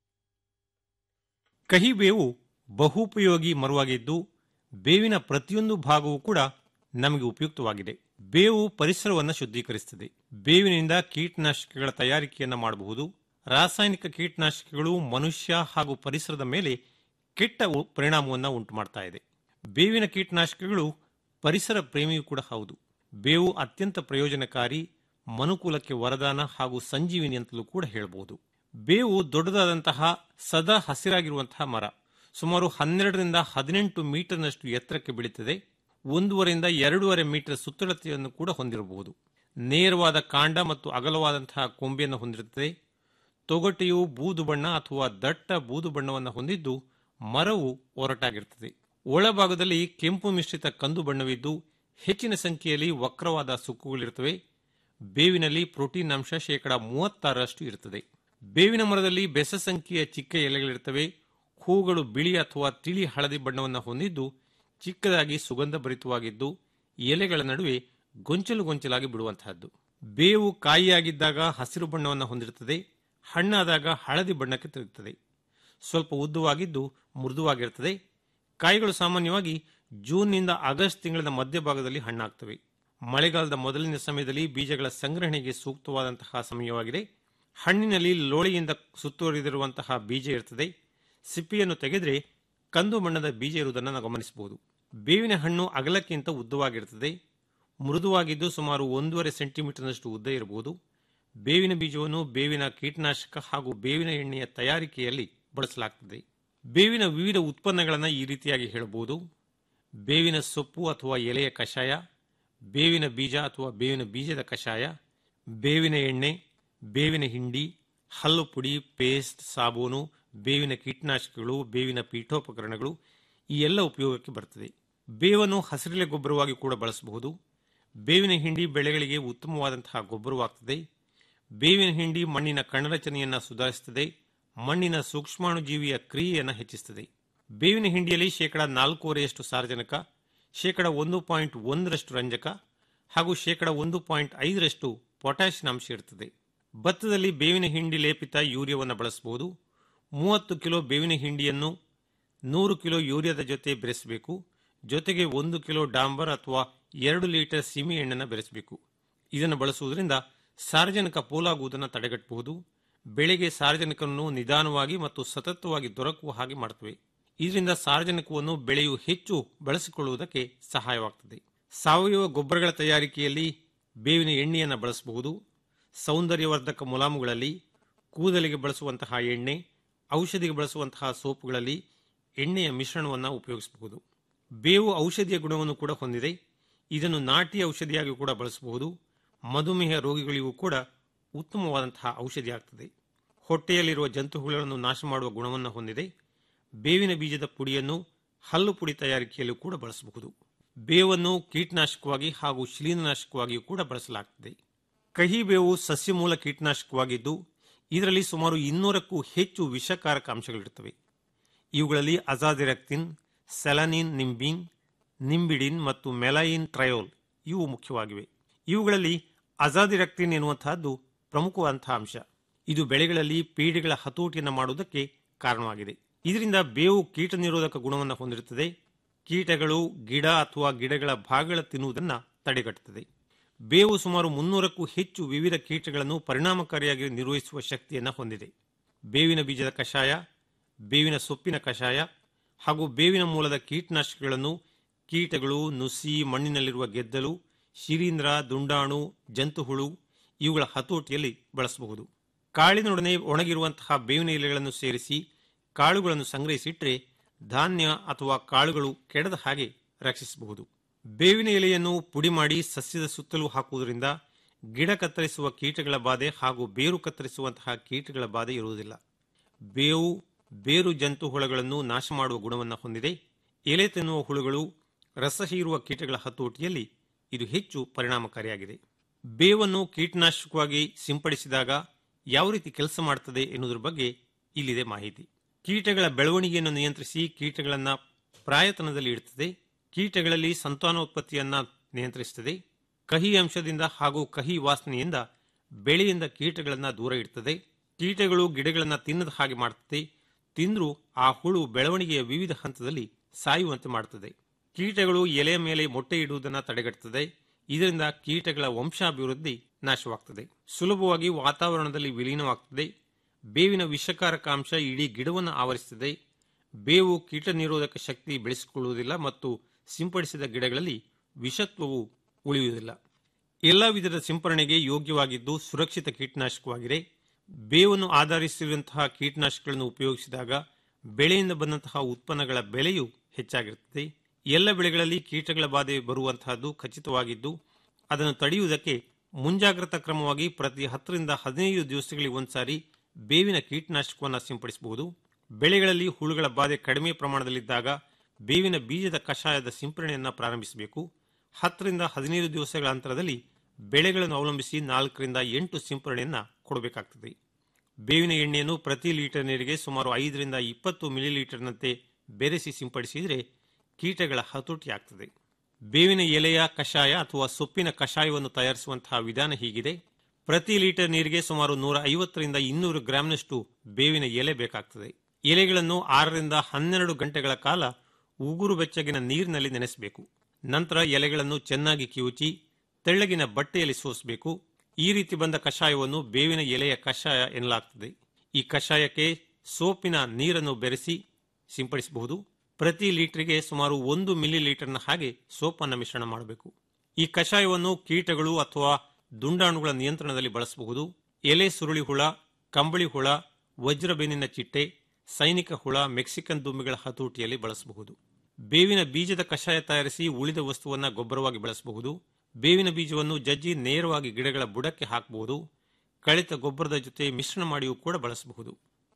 ಕಹಿಬೇವು ಬಹುಪಯೋಗಿ ಮರವಾಗಿದ್ದು ಬೇವಿನ ಪ್ರತಿಯೊಂದು ಭಾಗವೂ ಕೂಡ ನಮಗೆ ಉಪಯುಕ್ತವಾಗಿದೆ ಬೇವು ಪರಿಸರವನ್ನು ಶುದ್ಧೀಕರಿಸುತ್ತದೆ ಬೇವಿನಿಂದ ಕೀಟನಾಶಕಗಳ ತಯಾರಿಕೆಯನ್ನು ಮಾಡಬಹುದು ರಾಸಾಯನಿಕ ಕೀಟನಾಶಕಗಳು ಮನುಷ್ಯ ಹಾಗೂ ಪರಿಸರದ ಮೇಲೆ ಕೆಟ್ಟ ಉ- ಪರಿಣಾಮವನ್ನು ಉಂಟು ಮಾಡ್ತಾ ಇದೆ ಬೇವಿನ ಕೀಟನಾಶಕಗಳು ಪರಿಸರ ಪ್ರೇಮಿಯೂ ಕೂಡ ಹೌದು ಬೇವು ಅತ್ಯಂತ ಪ್ರಯೋಜನಕಾರಿ ಮನುಕುಲಕ್ಕೆ ವರದಾನ ಹಾಗೂ ಸಂಜೀವಿನಿ ಅಂತಲೂ ಕೂಡ ಹೇಳಬಹುದು ಬೇವು ದೊಡ್ಡದಾದಂತಹ ಸದಾ ಹಸಿರಾಗಿರುವಂತಹ ಮರ ಸುಮಾರು ಹನ್ನೆರಡರಿಂದ ಹದಿನೆಂಟು ಮೀಟರ್ನಷ್ಟು ಎತ್ತರಕ್ಕೆ ಬೆಳೀತದೆ ಒಂದೂವರೆಯಿಂದ ಎರಡೂವರೆ ಮೀಟರ್ ಸುತ್ತಳತೆಯನ್ನು ಕೂಡ ಹೊಂದಿರಬಹುದು ನೇರವಾದ ಕಾಂಡ ಮತ್ತು ಅಗಲವಾದಂತಹ ಕೊಂಬೆಯನ್ನು ಹೊಂದಿರುತ್ತದೆ ತೊಗಟೆಯು ಬೂದು ಬಣ್ಣ ಅಥವಾ ದಟ್ಟ ಬೂದು ಬಣ್ಣವನ್ನು ಹೊಂದಿದ್ದು ಮರವು ಒರಟಾಗಿರುತ್ತದೆ ಒಳಭಾಗದಲ್ಲಿ ಕೆಂಪು ಮಿಶ್ರಿತ ಕಂದು ಬಣ್ಣವಿದ್ದು ಹೆಚ್ಚಿನ ಸಂಖ್ಯೆಯಲ್ಲಿ ವಕ್ರವಾದ ಸುಕ್ಕುಗಳಿರುತ್ತವೆ ಬೇವಿನಲ್ಲಿ ಪ್ರೋಟೀನ್ ಅಂಶ ಶೇಕಡ ಮೂವತ್ತಾರರಷ್ಟು ಇರುತ್ತದೆ ಬೇವಿನ ಮರದಲ್ಲಿ ಬೆಸ ಸಂಖ್ಯೆಯ ಚಿಕ್ಕ ಎಲೆಗಳಿರುತ್ತವೆ ಹೂಗಳು ಬಿಳಿ ಅಥವಾ ತಿಳಿ ಹಳದಿ ಬಣ್ಣವನ್ನು ಹೊಂದಿದ್ದು ಚಿಕ್ಕದಾಗಿ ಸುಗಂಧ ಭರಿತವಾಗಿದ್ದು ಎಲೆಗಳ ನಡುವೆ ಗೊಂಚಲು ಗೊಂಚಲಾಗಿ ಬಿಡುವಂತಹದ್ದು ಬೇವು ಕಾಯಿಯಾಗಿದ್ದಾಗ ಹಸಿರು ಬಣ್ಣವನ್ನು ಹೊಂದಿರುತ್ತದೆ ಹಣ್ಣಾದಾಗ ಹಳದಿ ಬಣ್ಣಕ್ಕೆ ತಿರುಗುತ್ತದೆ ಸ್ವಲ್ಪ ಉದ್ದವಾಗಿದ್ದು ಮೃದುವಾಗಿರುತ್ತದೆ ಕಾಯಿಗಳು ಸಾಮಾನ್ಯವಾಗಿ ಜೂನ್ನಿಂದ ಆಗಸ್ಟ್ ತಿಂಗಳ ಮಧ್ಯಭಾಗದಲ್ಲಿ ಹಣ್ಣಾಗ್ತವೆ ಮಳೆಗಾಲದ ಮೊದಲಿನ ಸಮಯದಲ್ಲಿ ಬೀಜಗಳ ಸಂಗ್ರಹಣೆಗೆ ಸೂಕ್ತವಾದಂತಹ ಸಮಯವಾಗಿದೆ ಹಣ್ಣಿನಲ್ಲಿ ಲೋಳೆಯಿಂದ ಸುತ್ತುವರಿದಿರುವಂತಹ ಬೀಜ ಇರುತ್ತದೆ ಸಿಪ್ಪಿಯನ್ನು ತೆಗೆದರೆ ಕಂದು ಬಣ್ಣದ ಬೀಜ ಇರುವುದನ್ನು ನಾವು ಗಮನಿಸಬಹುದು ಬೇವಿನ ಹಣ್ಣು ಅಗಲಕ್ಕಿಂತ ಉದ್ದವಾಗಿರುತ್ತದೆ ಮೃದುವಾಗಿದ್ದು ಸುಮಾರು ಒಂದೂವರೆ ಸೆಂಟಿಮೀಟರ್ನಷ್ಟು ಉದ್ದ ಇರಬಹುದು ಬೇವಿನ ಬೀಜವನ್ನು ಬೇವಿನ ಕೀಟನಾಶಕ ಹಾಗೂ ಬೇವಿನ ಎಣ್ಣೆಯ ತಯಾರಿಕೆಯಲ್ಲಿ ಬಳಸಲಾಗುತ್ತದೆ ಬೇವಿನ ವಿವಿಧ ಉತ್ಪನ್ನಗಳನ್ನು ಈ ರೀತಿಯಾಗಿ ಹೇಳಬಹುದು ಬೇವಿನ ಸೊಪ್ಪು ಅಥವಾ ಎಲೆಯ ಕಷಾಯ ಬೇವಿನ ಬೀಜ ಅಥವಾ ಬೇವಿನ ಬೀಜದ ಕಷಾಯ ಬೇವಿನ ಎಣ್ಣೆ ಬೇವಿನ ಹಿಂಡಿ ಹಲ್ಲು ಪುಡಿ ಪೇಸ್ಟ್ ಸಾಬೂನು ಬೇವಿನ ಕೀಟನಾಶಕಗಳು ಬೇವಿನ ಪೀಠೋಪಕರಣಗಳು ಈ ಎಲ್ಲ ಉಪಯೋಗಕ್ಕೆ ಬರುತ್ತದೆ ಬೇವನ್ನು ಹಸಿರೆಲೆ ಗೊಬ್ಬರವಾಗಿ ಕೂಡ ಬಳಸಬಹುದು ಬೇವಿನ ಹಿಂಡಿ ಬೆಳೆಗಳಿಗೆ ಉತ್ತಮವಾದಂತಹ ಗೊಬ್ಬರವಾಗುತ್ತದೆ ಬೇವಿನ ಹಿಂಡಿ ಮಣ್ಣಿನ ಕಣರಚನೆಯನ್ನು ಸುಧಾರಿಸುತ್ತದೆ ಮಣ್ಣಿನ ಸೂಕ್ಷ್ಮಾಣುಜೀವಿಯ ಕ್ರಿಯೆಯನ್ನು ಹೆಚ್ಚಿಸುತ್ತದೆ ಬೇವಿನ ಹಿಂಡಿಯಲ್ಲಿ ಶೇಕಡ ನಾಲ್ಕೂವರೆಯಷ್ಟು ಸಾರಜನಕ ಶೇಕಡ ಒಂದು ಪಾಯಿಂಟ್ ಒಂದರಷ್ಟು ರಂಜಕ ಹಾಗೂ ಶೇಕಡ ಒಂದು ಪಾಯಿಂಟ್ ಐದರಷ್ಟು ಪೊಟ್ಯಾಷಿಯಂ ಅಂಶ ಇರುತ್ತದೆ ಭತ್ತದಲ್ಲಿ ಬೇವಿನ ಹಿಂಡಿ ಲೇಪಿತ ಯೂರಿಯಾವನ್ನು ಬಳಸಬಹುದು ಮೂವತ್ತು ಕಿಲೋ ಬೇವಿನ ಹಿಂಡಿಯನ್ನು ನೂರು ಕಿಲೋ ಯೂರಿಯಾದ ಜೊತೆ ಬೆರೆಸಬೇಕು ಜೊತೆಗೆ ಒಂದು ಕಿಲೋ ಡಾಂಬರ್ ಅಥವಾ ಎರಡು ಲೀಟರ್ ಸಿಮಿ ಎಣ್ಣೆನ ಬೆರೆಸಬೇಕು ಇದನ್ನು ಬಳಸುವುದರಿಂದ ಸಾರ್ವಜನಿಕ ಪೋಲಾಗುವುದನ್ನು ತಡೆಗಟ್ಟಬಹುದು ಬೆಳೆಗೆ ಸಾರ್ವಜನಿಕವನ್ನು ನಿಧಾನವಾಗಿ ಮತ್ತು ಸತತವಾಗಿ ದೊರಕುವ ಹಾಗೆ ಮಾಡುತ್ತವೆ ಇದರಿಂದ ಸಾರ್ವಜನಿಕವನ್ನು ಬೆಳೆಯು ಹೆಚ್ಚು ಬಳಸಿಕೊಳ್ಳುವುದಕ್ಕೆ ಸಹಾಯವಾಗುತ್ತದೆ ಸಾವಯವ ಗೊಬ್ಬರಗಳ ತಯಾರಿಕೆಯಲ್ಲಿ ಬೇವಿನ ಎಣ್ಣೆಯನ್ನು ಬಳಸಬಹುದು ಸೌಂದರ್ಯವರ್ಧಕ ಮುಲಾಮುಗಳಲ್ಲಿ ಕೂದಲಿಗೆ ಬಳಸುವಂತಹ ಎಣ್ಣೆ ಔಷಧಿಗೆ ಬಳಸುವಂತಹ ಸೋಪುಗಳಲ್ಲಿ ಎಣ್ಣೆಯ ಮಿಶ್ರಣವನ್ನು ಉಪಯೋಗಿಸಬಹುದು ಬೇವು ಔಷಧಿಯ ಗುಣವನ್ನು ಕೂಡ ಹೊಂದಿದೆ ಇದನ್ನು ನಾಟಿ ಔಷಧಿಯಾಗಿ ಕೂಡ ಬಳಸಬಹುದು ಮಧುಮೇಹ ರೋಗಿಗಳಿಗೂ ಕೂಡ ಉತ್ತಮವಾದಂತಹ ಔಷಧಿ ಆಗ್ತದೆ ಹೊಟ್ಟೆಯಲ್ಲಿರುವ ಜಂತುಹುಗಳನ್ನು ನಾಶ ಮಾಡುವ ಗುಣವನ್ನು ಹೊಂದಿದೆ ಬೇವಿನ ಬೀಜದ ಪುಡಿಯನ್ನು ಹಲ್ಲು ಪುಡಿ ತಯಾರಿಕೆಯಲ್ಲೂ ಕೂಡ ಬಳಸಬಹುದು ಬೇವನ್ನು ಕೀಟನಾಶಕವಾಗಿ ಹಾಗೂ ಶಿಲೀಂಧ್ರನಾಶಕವಾಗಿಯೂ ಕೂಡ ಬಳಸಲಾಗುತ್ತದೆ ಕಹಿ ಬೇವು ಸಸ್ಯಮೂಲ ಕೀಟನಾಶಕವಾಗಿದ್ದು ಇದರಲ್ಲಿ ಸುಮಾರು ಇನ್ನೂರಕ್ಕೂ ಹೆಚ್ಚು ವಿಷಕಾರಕ ಅಂಶಗಳಿರುತ್ತವೆ ಇವುಗಳಲ್ಲಿ ಅಜಾದಿರಕ್ತಿನ್ ಸೆಲನಿನ್ ನಿಂಬಿನ್ ನಿಂಬಿಡಿನ್ ಮತ್ತು ಮೆಲೈನ್ ಟ್ರಯೋಲ್ ಇವು ಮುಖ್ಯವಾಗಿವೆ ಇವುಗಳಲ್ಲಿ ಅಜಾದಿರಕ್ತಿನ್ ಎನ್ನುವಂತಹದ್ದು ಪ್ರಮುಖವಾದಂತಹ ಅಂಶ ಇದು ಬೆಳೆಗಳಲ್ಲಿ ಪೀಡೆಗಳ ಹತೋಟಿಯನ್ನು ಮಾಡುವುದಕ್ಕೆ ಕಾರಣವಾಗಿದೆ ಇದರಿಂದ ಬೇವು ಕೀಟ ನಿರೋಧಕ ಗುಣವನ್ನು ಹೊಂದಿರುತ್ತದೆ ಕೀಟಗಳು ಗಿಡ ಅಥವಾ ಗಿಡಗಳ ಭಾಗಗಳ ತಿನ್ನುವುದನ್ನು ತಡೆಗಟ್ಟುತ್ತದೆ ಬೇವು ಸುಮಾರು ಮುನ್ನೂರಕ್ಕೂ ಹೆಚ್ಚು ವಿವಿಧ ಕೀಟಗಳನ್ನು ಪರಿಣಾಮಕಾರಿಯಾಗಿ ನಿರ್ವಹಿಸುವ ಶಕ್ತಿಯನ್ನು ಹೊಂದಿದೆ ಬೇವಿನ ಬೀಜದ ಕಷಾಯ ಬೇವಿನ ಸೊಪ್ಪಿನ ಕಷಾಯ ಹಾಗೂ ಬೇವಿನ ಮೂಲದ ಕೀಟನಾಶಕಗಳನ್ನು ಕೀಟಗಳು ನುಸಿ ಮಣ್ಣಿನಲ್ಲಿರುವ ಗೆದ್ದಲು ಶಿಲೀಂಧ್ರ ದುಂಡಾಣು ಜಂತುಹುಳು ಇವುಗಳ ಹತೋಟಿಯಲ್ಲಿ ಬಳಸಬಹುದು ಕಾಳಿನೊಡನೆ ಒಣಗಿರುವಂತಹ ಬೇವಿನ ಎಲೆಗಳನ್ನು ಸೇರಿಸಿ ಕಾಳುಗಳನ್ನು ಸಂಗ್ರಹಿಸಿಟ್ಟರೆ ಧಾನ್ಯ ಅಥವಾ ಕಾಳುಗಳು ಕೆಡದ ಹಾಗೆ ರಕ್ಷಿಸಬಹುದು ಬೇವಿನ ಎಲೆಯನ್ನು ಪುಡಿ ಮಾಡಿ ಸಸ್ಯದ ಸುತ್ತಲೂ ಹಾಕುವುದರಿಂದ ಗಿಡ ಕತ್ತರಿಸುವ ಕೀಟಗಳ ಬಾಧೆ ಹಾಗೂ ಬೇರು ಕತ್ತರಿಸುವಂತಹ ಕೀಟಗಳ ಬಾಧೆ ಇರುವುದಿಲ್ಲ ಬೇವು ಬೇರು ಜಂತು ಹುಳಗಳನ್ನು ನಾಶ ಮಾಡುವ ಗುಣವನ್ನು ಹೊಂದಿದೆ ಎಲೆ ತಿನ್ನುವ ಹುಳುಗಳು ರಸ ಹೀರುವ ಕೀಟಗಳ ಹತೋಟಿಯಲ್ಲಿ ಇದು ಹೆಚ್ಚು ಪರಿಣಾಮಕಾರಿಯಾಗಿದೆ ಬೇವನ್ನು ಕೀಟನಾಶಕವಾಗಿ ಸಿಂಪಡಿಸಿದಾಗ ಯಾವ ರೀತಿ ಕೆಲಸ ಮಾಡುತ್ತದೆ ಎನ್ನುವುದರ ಬಗ್ಗೆ ಇಲ್ಲಿದೆ ಮಾಹಿತಿ ಕೀಟಗಳ ಬೆಳವಣಿಗೆಯನ್ನು ನಿಯಂತ್ರಿಸಿ ಕೀಟಗಳನ್ನು ಪ್ರಾಯತನದಲ್ಲಿ ಇಡುತ್ತದೆ ಕೀಟಗಳಲ್ಲಿ ಸಂತಾನೋತ್ಪತ್ತಿಯನ್ನ ನಿಯಂತ್ರಿಸುತ್ತದೆ ಕಹಿ ಅಂಶದಿಂದ ಹಾಗೂ ಕಹಿ ವಾಸನೆಯಿಂದ ಬೆಳೆಯಿಂದ ಕೀಟಗಳನ್ನು ದೂರ ಇಡುತ್ತದೆ ಕೀಟಗಳು ಗಿಡಗಳನ್ನು ತಿನ್ನದ ಹಾಗೆ ಮಾಡುತ್ತದೆ ತಿಂದರೂ ಆ ಹುಳು ಬೆಳವಣಿಗೆಯ ವಿವಿಧ ಹಂತದಲ್ಲಿ ಸಾಯುವಂತೆ ಮಾಡುತ್ತದೆ ಕೀಟಗಳು ಎಲೆಯ ಮೇಲೆ ಮೊಟ್ಟೆ ಇಡುವುದನ್ನು ತಡೆಗಟ್ಟುತ್ತದೆ ಇದರಿಂದ ಕೀಟಗಳ ವಂಶಾಭಿವೃದ್ಧಿ ನಾಶವಾಗ್ತದೆ ಸುಲಭವಾಗಿ ವಾತಾವರಣದಲ್ಲಿ ವಿಲೀನವಾಗ್ತದೆ ಬೇವಿನ ವಿಷಕಾರಕ ಅಂಶ ಇಡೀ ಗಿಡವನ್ನು ಆವರಿಸುತ್ತದೆ ಬೇವು ಕೀಟ ನಿರೋಧಕ ಶಕ್ತಿ ಬೆಳೆಸಿಕೊಳ್ಳುವುದಿಲ್ಲ ಮತ್ತು ಸಿಂಪಡಿಸಿದ ಗಿಡಗಳಲ್ಲಿ ವಿಷತ್ವವು ಉಳಿಯುವುದಿಲ್ಲ ಎಲ್ಲ ವಿಧದ ಸಿಂಪರಣೆಗೆ ಯೋಗ್ಯವಾಗಿದ್ದು ಸುರಕ್ಷಿತ ಕೀಟನಾಶಕವಾಗಿದೆ ಬೇವನ್ನು ಆಧರಿಸಿರುವಂತಹ ಕೀಟನಾಶಕಗಳನ್ನು ಉಪಯೋಗಿಸಿದಾಗ ಬೆಳೆಯಿಂದ ಬಂದಂತಹ ಉತ್ಪನ್ನಗಳ ಬೆಲೆಯು ಹೆಚ್ಚಾಗಿರುತ್ತದೆ ಎಲ್ಲ ಬೆಳೆಗಳಲ್ಲಿ ಕೀಟಗಳ ಬಾಧೆ ಬರುವಂತಹದ್ದು ಖಚಿತವಾಗಿದ್ದು ಅದನ್ನು ತಡೆಯುವುದಕ್ಕೆ ಮುಂಜಾಗ್ರತಾ ಕ್ರಮವಾಗಿ ಪ್ರತಿ ಹತ್ತರಿಂದ ಹದಿನೈದು ದಿವಸಗಳಿಗೆ ಒಂದ್ಸಾರಿ ಬೇವಿನ ಕೀಟನಾಶಕವನ್ನು ಸಿಂಪಡಿಸಬಹುದು ಬೆಳೆಗಳಲ್ಲಿ ಹುಳುಗಳ ಬಾಧೆ ಕಡಿಮೆ ಪ್ರಮಾಣದಲ್ಲಿದ್ದಾಗ ಬೇವಿನ ಬೀಜದ ಕಷಾಯದ ಸಿಂಪರಣೆಯನ್ನು ಪ್ರಾರಂಭಿಸಬೇಕು ಹತ್ತರಿಂದ ಹದಿನೈದು ದಿವಸಗಳ ಅಂತರದಲ್ಲಿ ಬೆಳೆಗಳನ್ನು ಅವಲಂಬಿಸಿ ನಾಲ್ಕರಿಂದ ಎಂಟು ಸಿಂಪರಣೆಯನ್ನು ಕೊಡಬೇಕಾಗ್ತದೆ ಬೇವಿನ ಎಣ್ಣೆಯನ್ನು ಪ್ರತಿ ಲೀಟರ್ ನೀರಿಗೆ ಸುಮಾರು ಐದರಿಂದ ಇಪ್ಪತ್ತು ಮಿಲಿಲೀಟರ್ನಂತೆ ಬೆರೆಸಿ ಸಿಂಪಡಿಸಿದರೆ ಕೀಟಗಳ ಹತೋಟಿ ಆಗ್ತದೆ ಬೇವಿನ ಎಲೆಯ ಕಷಾಯ ಅಥವಾ ಸೊಪ್ಪಿನ ಕಷಾಯವನ್ನು ತಯಾರಿಸುವಂತಹ ವಿಧಾನ ಹೀಗಿದೆ ಪ್ರತಿ ಲೀಟರ್ ನೀರಿಗೆ ಸುಮಾರು ನೂರ ಐವತ್ತರಿಂದ ಇನ್ನೂರು ಗ್ರಾಂನಷ್ಟು ಬೇವಿನ ಎಲೆ ಬೇಕಾಗ್ತದೆ ಎಲೆಗಳನ್ನು ಆರರಿಂದ ಹನ್ನೆರಡು ಗಂಟೆಗಳ ಕಾಲ ಉಗುರು ಬೆಚ್ಚಗಿನ ನೀರಿನಲ್ಲಿ ನೆನೆಸಬೇಕು ನಂತರ ಎಲೆಗಳನ್ನು ಚೆನ್ನಾಗಿ ಕಿವುಚಿ ತೆಳ್ಳಗಿನ ಬಟ್ಟೆಯಲ್ಲಿ ಸೋಸಬೇಕು ಈ ರೀತಿ ಬಂದ ಕಷಾಯವನ್ನು ಬೇವಿನ ಎಲೆಯ ಕಷಾಯ ಎನ್ನಲಾಗ್ತದೆ ಈ ಕಷಾಯಕ್ಕೆ ಸೋಪಿನ ನೀರನ್ನು ಬೆರೆಸಿ ಸಿಂಪಡಿಸಬಹುದು ಪ್ರತಿ ಲೀಟರ್ಗೆ ಸುಮಾರು ಒಂದು ಮಿಲಿ ಲೀಟರ್ನ ಹಾಗೆ ಸೋಪನ್ನು ಮಿಶ್ರಣ ಮಾಡಬೇಕು ಈ ಕಷಾಯವನ್ನು ಕೀಟಗಳು ಅಥವಾ ದುಂಡಾಣುಗಳ ನಿಯಂತ್ರಣದಲ್ಲಿ ಬಳಸಬಹುದು ಎಲೆ ಸುರುಳಿ ಹುಳ ಕಂಬಳಿ ಹುಳ ವಜ್ರಬೇನಿನ ಚಿಟ್ಟೆ ಸೈನಿಕ ಹುಳ ಮೆಕ್ಸಿಕನ್ ದುಂಬಿಗಳ ಹತೋಟಿಯಲ್ಲಿ ಬಳಸಬಹುದು ಬೇವಿನ ಬೀಜದ ಕಷಾಯ ತಯಾರಿಸಿ ಉಳಿದ ವಸ್ತುವನ್ನು ಗೊಬ್ಬರವಾಗಿ ಬಳಸಬಹುದು ಬೇವಿನ ಬೀಜವನ್ನು ಜಜ್ಜಿ ನೇರವಾಗಿ ಗಿಡಗಳ ಬುಡಕ್ಕೆ ಹಾಕಬಹುದು ಕಳಿತ ಗೊಬ್ಬರದ ಜೊತೆ ಮಿಶ್ರಣ ಮಾಡಿಯೂ ಕೂಡ ಬಳಸಬಹುದು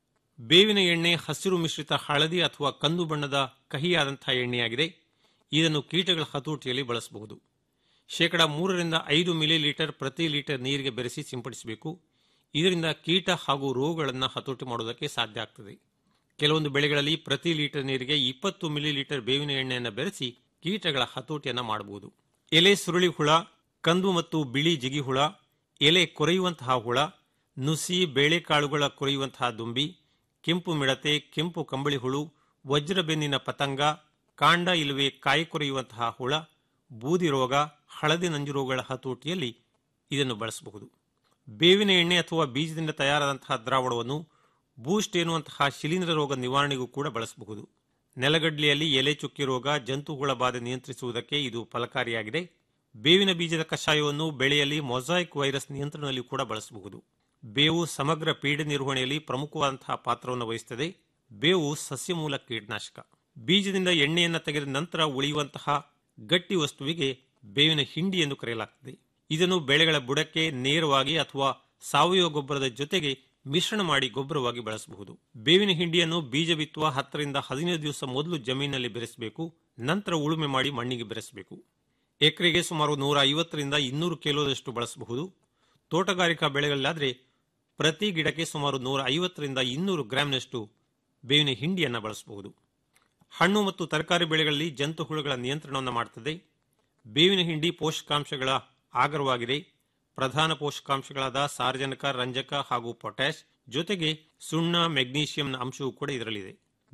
ಬೇವಿನ ಎಣ್ಣೆ ಹಸಿರು ಮಿಶ್ರಿತ ಹಳದಿ ಅಥವಾ ಕಂದು ಬಣ್ಣದ ಕಹಿಯಾದಂತಹ ಎಣ್ಣೆಯಾಗಿದೆ ಇದನ್ನು ಕೀಟಗಳ ಹತೋಟಿಯಲ್ಲಿ ಬಳಸಬಹುದು ಶೇಕಡ ಮೂರರಿಂದ ಐದು ಮಿಲಿ ಲೀಟರ್ ಪ್ರತಿ ಲೀಟರ್ ನೀರಿಗೆ ಬೆರೆಸಿ ಸಿಂಪಡಿಸಬೇಕು ಇದರಿಂದ ಕೀಟ ಹಾಗೂ ರೋಗಗಳನ್ನು ಹತೋಟಿ ಮಾಡುವುದಕ್ಕೆ ಸಾಧ್ಯ ಆಗ್ತದೆ ಕೆಲವೊಂದು ಬೆಳೆಗಳಲ್ಲಿ ಪ್ರತಿ ಲೀಟರ್ ನೀರಿಗೆ ಇಪ್ಪತ್ತು ಮಿಲಿ ಲೀಟರ್ ಬೇವಿನ ಎಣ್ಣೆಯನ್ನು ಬೆರೆಸಿ ಕೀಟಗಳ ಹತೋಟಿಯನ್ನು ಮಾಡಬಹುದು ಎಲೆ ಸುರುಳಿ ಹುಳ ಕಂದು ಮತ್ತು ಬಿಳಿ ಜಿಗಿ ಹುಳ ಎಲೆ ಕೊರೆಯುವಂತಹ ಹುಳ ನುಸಿ ಬೇಳೆಕಾಳುಗಳ ಕೊರೆಯುವಂತಹ ದುಂಬಿ ಕೆಂಪು ಮಿಡತೆ ಕೆಂಪು ಕಂಬಳಿ ಹುಳು ವಜ್ರಬೆನ್ನಿನ ಪತಂಗ ಕಾಂಡ ಇಲ್ಲವೇ ಕಾಯಿ ಕೊರೆಯುವಂತಹ ಹುಳ ಬೂದಿ ರೋಗ ಹಳದಿ ನಂಜು ರೋಗಗಳ ಹತೋಟಿಯಲ್ಲಿ ಇದನ್ನು ಬಳಸಬಹುದು ಬೇವಿನ ಎಣ್ಣೆ ಅಥವಾ ಬೀಜದಿಂದ ತಯಾರಾದಂತಹ ದ್ರಾವಣವನ್ನು ಬೂಸ್ಟ್ ಎನ್ನುವಂತಹ ಶಿಲೀಂಧ್ರ ರೋಗ ನಿವಾರಣೆಗೂ ಕೂಡ ಬಳಸಬಹುದು ನೆಲಗಡ್ಲೆಯಲ್ಲಿ ಎಲೆ ಚುಕ್ಕಿ ರೋಗ ಜಂತುಹುಳ ಬಾಧೆ ನಿಯಂತ್ರಿಸುವುದಕ್ಕೆ ಇದು ಫಲಕಾರಿಯಾಗಿದೆ ಬೇವಿನ ಬೀಜದ ಕಷಾಯವನ್ನು ಬೆಳೆಯಲ್ಲಿ ಮೊಸಾಯಿಕ್ ವೈರಸ್ ನಿಯಂತ್ರಣದಲ್ಲಿ ಕೂಡ ಬಳಸಬಹುದು ಬೇವು ಸಮಗ್ರ ಪೀಡೆ ನಿರ್ವಹಣೆಯಲ್ಲಿ ಪ್ರಮುಖವಾದಂತಹ ಪಾತ್ರವನ್ನು ವಹಿಸುತ್ತದೆ ಬೇವು ಸಸ್ಯಮೂಲ ಕೀಟನಾಶಕ ಬೀಜದಿಂದ ಎಣ್ಣೆಯನ್ನು ತೆಗೆದ ನಂತರ ಉಳಿಯುವಂತಹ ಗಟ್ಟಿ ವಸ್ತುವಿಗೆ ಬೇವಿನ ಹಿಂಡಿ ಎಂದು ಕರೆಯಲಾಗುತ್ತದೆ ಇದನ್ನು ಬೆಳೆಗಳ ಬುಡಕ್ಕೆ ನೇರವಾಗಿ ಅಥವಾ ಸಾವಯವ ಗೊಬ್ಬರದ ಜೊತೆಗೆ ಮಿಶ್ರಣ ಮಾಡಿ ಗೊಬ್ಬರವಾಗಿ ಬಳಸಬಹುದು ಬೇವಿನ ಹಿಂಡಿಯನ್ನು ಬೀಜ ಬಿತ್ತುವ ಹತ್ತರಿಂದ ಹದಿನೈದು ದಿವಸ ಮೊದಲು ಜಮೀನಿನಲ್ಲಿ ಬೆರೆಸಬೇಕು ನಂತರ ಉಳುಮೆ ಮಾಡಿ ಮಣ್ಣಿಗೆ ಬೆರೆಸಬೇಕು ಎಕರೆಗೆ ಸುಮಾರು ನೂರ ಐವತ್ತರಿಂದ ಇನ್ನೂರು ಕಿಲೋದಷ್ಟು ಬಳಸಬಹುದು ತೋಟಗಾರಿಕಾ ಬೆಳೆಗಳಲ್ಲಾದರೆ ಪ್ರತಿ ಗಿಡಕ್ಕೆ ಸುಮಾರು ನೂರ ಐವತ್ತರಿಂದ ಇನ್ನೂರು ಗ್ರಾಂನಷ್ಟು ಬೇವಿನ ಹಿಂಡಿಯನ್ನು ಬಳಸಬಹುದು ಹಣ್ಣು ಮತ್ತು ತರಕಾರಿ ಬೆಳೆಗಳಲ್ಲಿ ಜಂತು ಹುಳುಗಳ ನಿಯಂತ್ರಣವನ್ನು ಮಾಡುತ್ತದೆ ಬೇವಿನ ಹಿಂಡಿ ಪೋಷಕಾಂಶಗಳ ಆಗರವಾಗಿದೆ ಪ್ರಧಾನ ಪೋಷಕಾಂಶಗಳಾದ ಸಾರಜನಕ ರಂಜಕ ಹಾಗೂ ಪೊಟ್ಯಾಶ್ ಜೊತೆಗೆ ಸುಣ್ಣ ಮೆಗ್ನೀಷಿಯಂನ ಅಂಶವೂ ಕೂಡ ಇದರಲ್ಲಿದೆ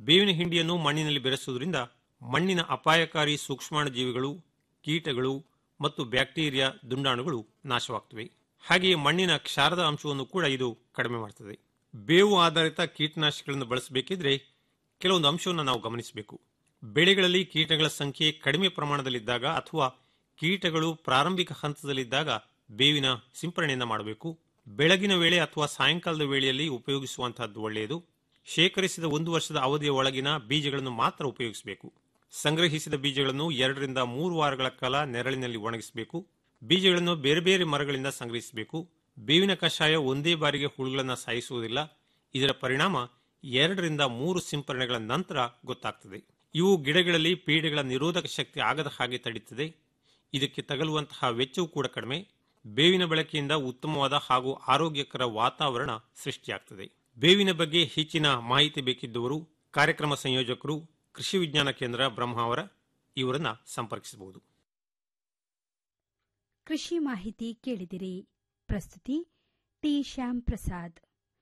ಬೇವಿನ ಹಿಂಡಿಯನ್ನು ಮಣ್ಣಿನಲ್ಲಿ ಬೆರೆಸುವುದರಿಂದ ಮಣ್ಣಿನ ಅಪಾಯಕಾರಿ ಸೂಕ್ಷ್ಮಾಣುಜೀವಿಗಳು ಕೀಟಗಳು ಮತ್ತು ಬ್ಯಾಕ್ಟೀರಿಯಾ ದುಂಡಾಣುಗಳು ನಾಶವಾಗ್ತವೆ ಹಾಗೆಯೇ ಮಣ್ಣಿನ ಕ್ಷಾರದ ಅಂಶವನ್ನು ಕೂಡ ಇದು ಕಡಿಮೆ ಮಾಡ್ತದೆ ಬೇವು ಆಧಾರಿತ ಕೀಟನಾಶಕಗಳನ್ನು ಬಳಸಬೇಕಿದ್ರೆ ಕೆಲವೊಂದು ಅಂಶವನ್ನು ನಾವು ಗಮನಿಸಬೇಕು ಬೆಳೆಗಳಲ್ಲಿ ಕೀಟಗಳ ಸಂಖ್ಯೆ ಕಡಿಮೆ ಪ್ರಮಾಣದಲ್ಲಿದ್ದಾಗ ಅಥವಾ ಕೀಟಗಳು ಪ್ರಾರಂಭಿಕ ಹಂತದಲ್ಲಿದ್ದಾಗ ಬೇವಿನ ಸಿಂಪರಣೆಯನ್ನು ಮಾಡಬೇಕು ಬೆಳಗಿನ ವೇಳೆ ಅಥವಾ ಸಾಯಂಕಾಲದ ವೇಳೆಯಲ್ಲಿ ಉಪಯೋಗಿಸುವಂತಹದ್ದು ಒಳ್ಳೆಯದು ಶೇಖರಿಸಿದ ಒಂದು ವರ್ಷದ ಅವಧಿಯ ಒಳಗಿನ ಬೀಜಗಳನ್ನು ಮಾತ್ರ ಉಪಯೋಗಿಸಬೇಕು ಸಂಗ್ರಹಿಸಿದ ಬೀಜಗಳನ್ನು ಎರಡರಿಂದ ಮೂರು ವಾರಗಳ ಕಾಲ ನೆರಳಿನಲ್ಲಿ ಒಣಗಿಸಬೇಕು ಬೀಜಗಳನ್ನು ಬೇರೆ ಬೇರೆ ಮರಗಳಿಂದ ಸಂಗ್ರಹಿಸಬೇಕು ಬೇವಿನ ಕಷಾಯ ಒಂದೇ ಬಾರಿಗೆ ಹುಳುಗಳನ್ನು ಸಾಯಿಸುವುದಿಲ್ಲ ಇದರ ಪರಿಣಾಮ ಎರಡರಿಂದ ಮೂರು ಸಿಂಪರಣೆಗಳ ನಂತರ ಗೊತ್ತಾಗ್ತದೆ ಇವು ಗಿಡಗಳಲ್ಲಿ ಪೀಡೆಗಳ ನಿರೋಧಕ ಶಕ್ತಿ ಆಗದ ಹಾಗೆ ತಡೆಯುತ್ತದೆ ಇದಕ್ಕೆ ತಗಲುವಂತಹ ವೆಚ್ಚವೂ ಕೂಡ ಕಡಿಮೆ ಬೇವಿನ ಬಳಕೆಯಿಂದ ಉತ್ತಮವಾದ ಹಾಗೂ ಆರೋಗ್ಯಕರ ವಾತಾವರಣ ಸೃಷ್ಟಿಯಾಗ್ತದೆ ಬೇವಿನ ಬಗ್ಗೆ ಹೆಚ್ಚಿನ ಮಾಹಿತಿ ಬೇಕಿದ್ದವರು ಕಾರ್ಯಕ್ರಮ ಸಂಯೋಜಕರು ಕೃಷಿ ವಿಜ್ಞಾನ ಕೇಂದ್ರ ಬ್ರಹ್ಮಾವರ ಇವರನ್ನ ಸಂಪರ್ಕಿಸಬಹುದು ಕೃಷಿ ಮಾಹಿತಿ ಕೇಳಿದಿರಿ ಪ್ರಸ್ತುತಿ ಟಿ ಶ್ಯಾಮ್ ಪ್ರಸಾದ್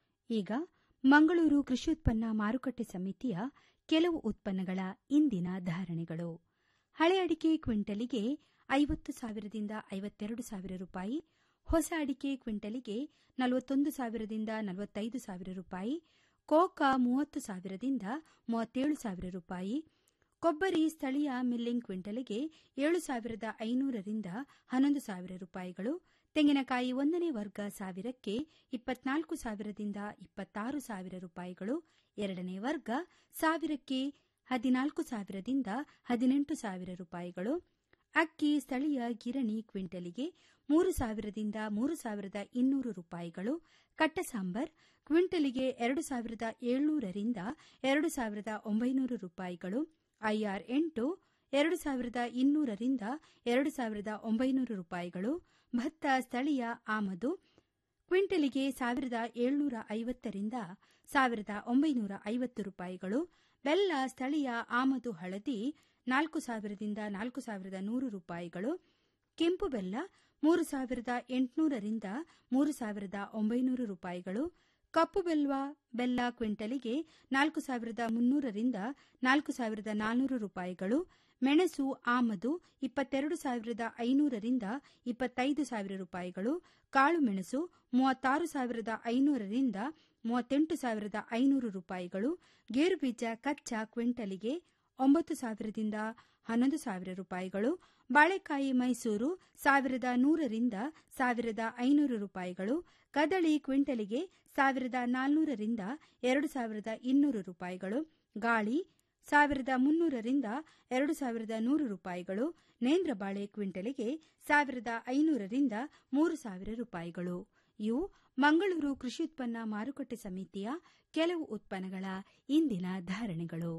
ಈಗ ಮಂಗಳೂರು ಕೃಷಿ ಉತ್ಪನ್ನ ಮಾರುಕಟ್ಟೆ ಸಮಿತಿಯ ಕೆಲವು ಉತ್ಪನ್ನಗಳ ಇಂದಿನ ಧಾರಣೆಗಳು ಹಳೆ ಅಡಿಕೆ ಕ್ವಿಂಟಲಿಗೆ ಐವತ್ತು ಸಾವಿರದಿಂದ ಐವತ್ತೆರಡು ಸಾವಿರ ರೂಪಾಯಿ ಹೊಸ ಅಡಿಕೆ ಕ್ವಿಂಟಲಿಗೆ ನಲವತ್ತೊಂದು ಸಾವಿರದಿಂದ ನಲವತ್ತೈದು ಸಾವಿರ ರೂಪಾಯಿ ಕೋಕಾ ಮೂವತ್ತು ಸಾವಿರದಿಂದ ಮೂವತ್ತೇಳು ಸಾವಿರ ರೂಪಾಯಿ ಕೊಬ್ಬರಿ ಸ್ಥಳೀಯ ಮಿಲ್ಲಿಂಗ್ ಕ್ವಿಂಟಲಿಗೆ ಏಳು ಸಾವಿರದ ಐನೂರರಿಂದ ಹನ್ನೊಂದು ಸಾವಿರ ರೂಪಾಯಿಗಳು ತೆಂಗಿನಕಾಯಿ ಒಂದನೇ ವರ್ಗ ಸಾವಿರಕ್ಕೆ ಇಪ್ಪತ್ನಾಲ್ಕು ಸಾವಿರದಿಂದ ಇಪ್ಪತ್ತಾರು ಸಾವಿರ ರೂಪಾಯಿಗಳು ಎರಡನೇ ವರ್ಗ ಸಾವಿರಕ್ಕೆ ಹದಿನಾಲ್ಕು ಸಾವಿರದಿಂದ ಹದಿನೆಂಟು ಸಾವಿರ ರೂಪಾಯಿಗಳು ಅಕ್ಕಿ ಸ್ಥಳೀಯ ಗಿರಣಿ ಕ್ವಿಂಟಲಿಗೆ ಮೂರು ಸಾವಿರದಿಂದ ಮೂರು ಸಾವಿರದ ಇನ್ನೂರು ರೂಪಾಯಿಗಳು ಕಟ್ಟ ಸಾಂಬಾರ್ ಕ್ವಿಂಟಲಿಗೆ ಎರಡು ಸಾವಿರದ ಏಳ್ನೂರರಿಂದ ಎರಡು ಸಾವಿರದ ಒಂಬೈನೂರು ರೂಪಾಯಿಗಳು ಐಆರ್ ಎಂಟು ಎರಡು ಸಾವಿರದ ಇನ್ನೂರರಿಂದ ಎರಡು ಸಾವಿರದ ಒಂಬೈನೂರು ರೂಪಾಯಿಗಳು ಭತ್ತ ಸ್ಥಳೀಯ ಆಮದು ಕ್ವಿಂಟಲಿಗೆ ಸಾವಿರದ ಏಳ್ನೂರ ಐವತ್ತರಿಂದ ಸಾವಿರದ ಒಂಬೈನೂರ ಐವತ್ತು ರೂಪಾಯಿಗಳು ಬೆಲ್ಲ ಸ್ಥಳೀಯ ಆಮದು ಹಳದಿ ನಾಲ್ಕು ಸಾವಿರದಿಂದ ನಾಲ್ಕು ಸಾವಿರದ ನೂರು ರೂಪಾಯಿಗಳು ಕೆಂಪು ಬೆಲ್ಲ ಮೂರು ಸಾವಿರದ ಎಂಟುನೂರರಿಂದ ಮೂರು ಸಾವಿರದ ಒಂಬೈನೂರು ರೂಪಾಯಿಗಳು ಕಪ್ಪು ಬೆಲ್ವ ಬೆಲ್ಲ ಕ್ವಿಂಟಲಿಗೆ ನಾಲ್ಕು ಸಾವಿರದ ಮುನ್ನೂರರಿಂದ ನಾಲ್ಕು ಸಾವಿರದ ನಾನ್ನೂರು ರೂಪಾಯಿಗಳು ಮೆಣಸು ಆಮದು ಇಪ್ಪತ್ತೆರಡು ಸಾವಿರದ ಐನೂರರಿಂದ ಇಪ್ಪತ್ತೈದು ಸಾವಿರ ರೂಪಾಯಿಗಳು ಕಾಳು ಮೆಣಸು ಮೂವತ್ತಾರು ಸಾವಿರದ ಐನೂರರಿಂದ ಮೂವತ್ತೆಂಟು ಸಾವಿರದ ಐನೂರು ರೂಪಾಯಿಗಳು ಗೇರುಬೀಜ ಕಚ್ಚಾ ಕ್ವಿಂಟಲಿಗೆ ಒಂಬತ್ತು ಸಾವಿರದಿಂದ ಹನ್ನೊಂದು ಸಾವಿರ ರೂಪಾಯಿಗಳು ಬಾಳೆಕಾಯಿ ಮೈಸೂರು ಸಾವಿರದ ನೂರರಿಂದ ಸಾವಿರದ ಐನೂರು ರೂಪಾಯಿಗಳು ಕದಳಿ ಕ್ವಿಂಟಲಿಗೆ ಸಾವಿರದ ನಾಲ್ನೂರರಿಂದ ಎರಡು ಸಾವಿರದ ಇನ್ನೂರು ರೂಪಾಯಿಗಳು ಗಾಳಿ ಸಾವಿರದ ಮುನ್ನೂರರಿಂದ ಎರಡು ಸಾವಿರದ ನೂರು ರೂಪಾಯಿಗಳು ನೇಂದ್ರ ಬಾಳೆ ಕ್ವಿಂಟಲಿಗೆ ಸಾವಿರದ ಐನೂರರಿಂದ ಮೂರು ಸಾವಿರ ರೂಪಾಯಿಗಳು ಇವು ಮಂಗಳೂರು ಕೃಷಿ ಉತ್ಪನ್ನ ಮಾರುಕಟ್ಟೆ ಸಮಿತಿಯ ಕೆಲವು ಉತ್ಪನ್ನಗಳ ಇಂದಿನ ಧಾರಣೆಗಳು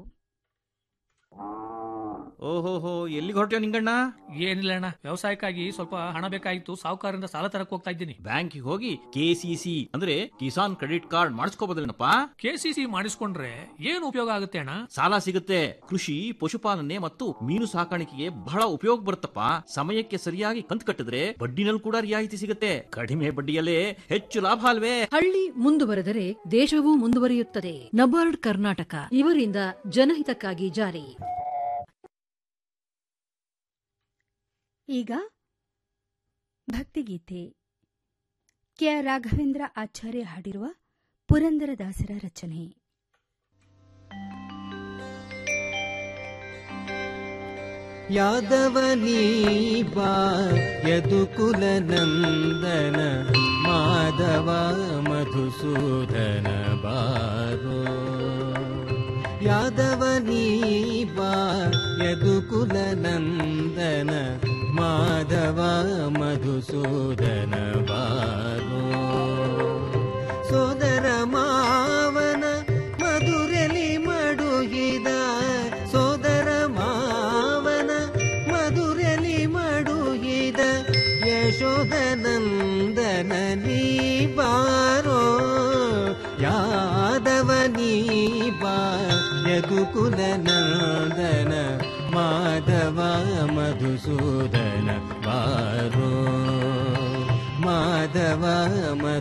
ಓಹೋಹೋ ಎಲ್ಲಿಗೆ ಹೊರಟ್ಯೋ ನಿಂಗಣ್ಣ ಏನಿಲ್ಲ ಅಣ್ಣ ವ್ಯವಸಾಯಕ್ಕಾಗಿ ಸ್ವಲ್ಪ ಹಣ ಬೇಕಾಗಿತ್ತು ಸಾಹುಕಾರರಿಂದ ಸಾಲ ತರಕ್ ಹೋಗ್ತಾ ಇದ್ದೀನಿ ಬ್ಯಾಂಕಿಗೆ ಹೋಗಿ ಕೆಸಿಸಿ ಅಂದ್ರೆ ಕಿಸಾನ್ ಕ್ರೆಡಿಟ್ ಕಾರ್ಡ್ ಮಾಡಿಸ್ಕೋಬೋದಲ್ಲೇನಪ್ಪ ಕೆಸಿಸಿ ಮಾಡಿಸ್ಕೊಂಡ್ರೆ ಏನು ಉಪಯೋಗ ಆಗುತ್ತೆ ಅಣ್ಣ ಸಾಲ ಸಿಗುತ್ತೆ ಕೃಷಿ ಪಶುಪಾಲನೆ ಮತ್ತು ಮೀನು ಸಾಕಾಣಿಕೆಗೆ ಬಹಳ ಉಪಯೋಗ ಬರುತ್ತಪ್ಪ ಸಮಯಕ್ಕೆ ಸರಿಯಾಗಿ ಕಂತು ಕಟ್ಟಿದ್ರೆ ಬಡ್ಡಿನಲ್ಲಿ ಕೂಡ ರಿಯಾಯಿತಿ ಸಿಗುತ್ತೆ ಕಡಿಮೆ ಬಡ್ಡಿಯಲ್ಲೇ ಹೆಚ್ಚು ಲಾಭ ಅಲ್ವೇ ಹಳ್ಳಿ ಮುಂದುವರೆದರೆ ದೇಶವೂ ಮುಂದುವರಿಯುತ್ತದೆ ನಬಾರ್ಡ್ ಕರ್ನಾಟಕ ಇವರಿಂದ ಜನಹಿತಕ್ಕಾಗಿ ಜಾರಿ ಈಗ ಭಕ್ತಿಗೀತೆ ಕೆ ಆರ್ ರಾಘವೇಂದ್ರ ಆಚಾರ್ಯ ಹಾಡಿರುವ ಪುರಂದರದಾಸರ ರಚನೆ ಯಾದವನೀ ಬಾ ಯದುಕುಲ ನಂದನ ಮಾಧವ ಮಧುಸೂದನ ಬಾರೋ ಯಾದವನೀ ಬಾ ಯದುಕುಲ ನಂದನ ಮಾಧವ ಮಧುಸೂದನ ಬಾರೋ ಸೋದರ ಮಾವನ ಮಧುರಲಿ ಮಡುಗಿದ ಸೋದರ ಮಾವನ ಮಧುರಲಿ ಮಡುಗಿದ ಯಶೋದನಂದನ ನೀ ಬಾರೋ ಯಾದವ ನೀ ಬಾ ಯದುಕುಲ ನಂದನ ಮಾಧವ ಮಧುಸೂದನ ಬಾರೋ ಮಾಧವ ಮಧು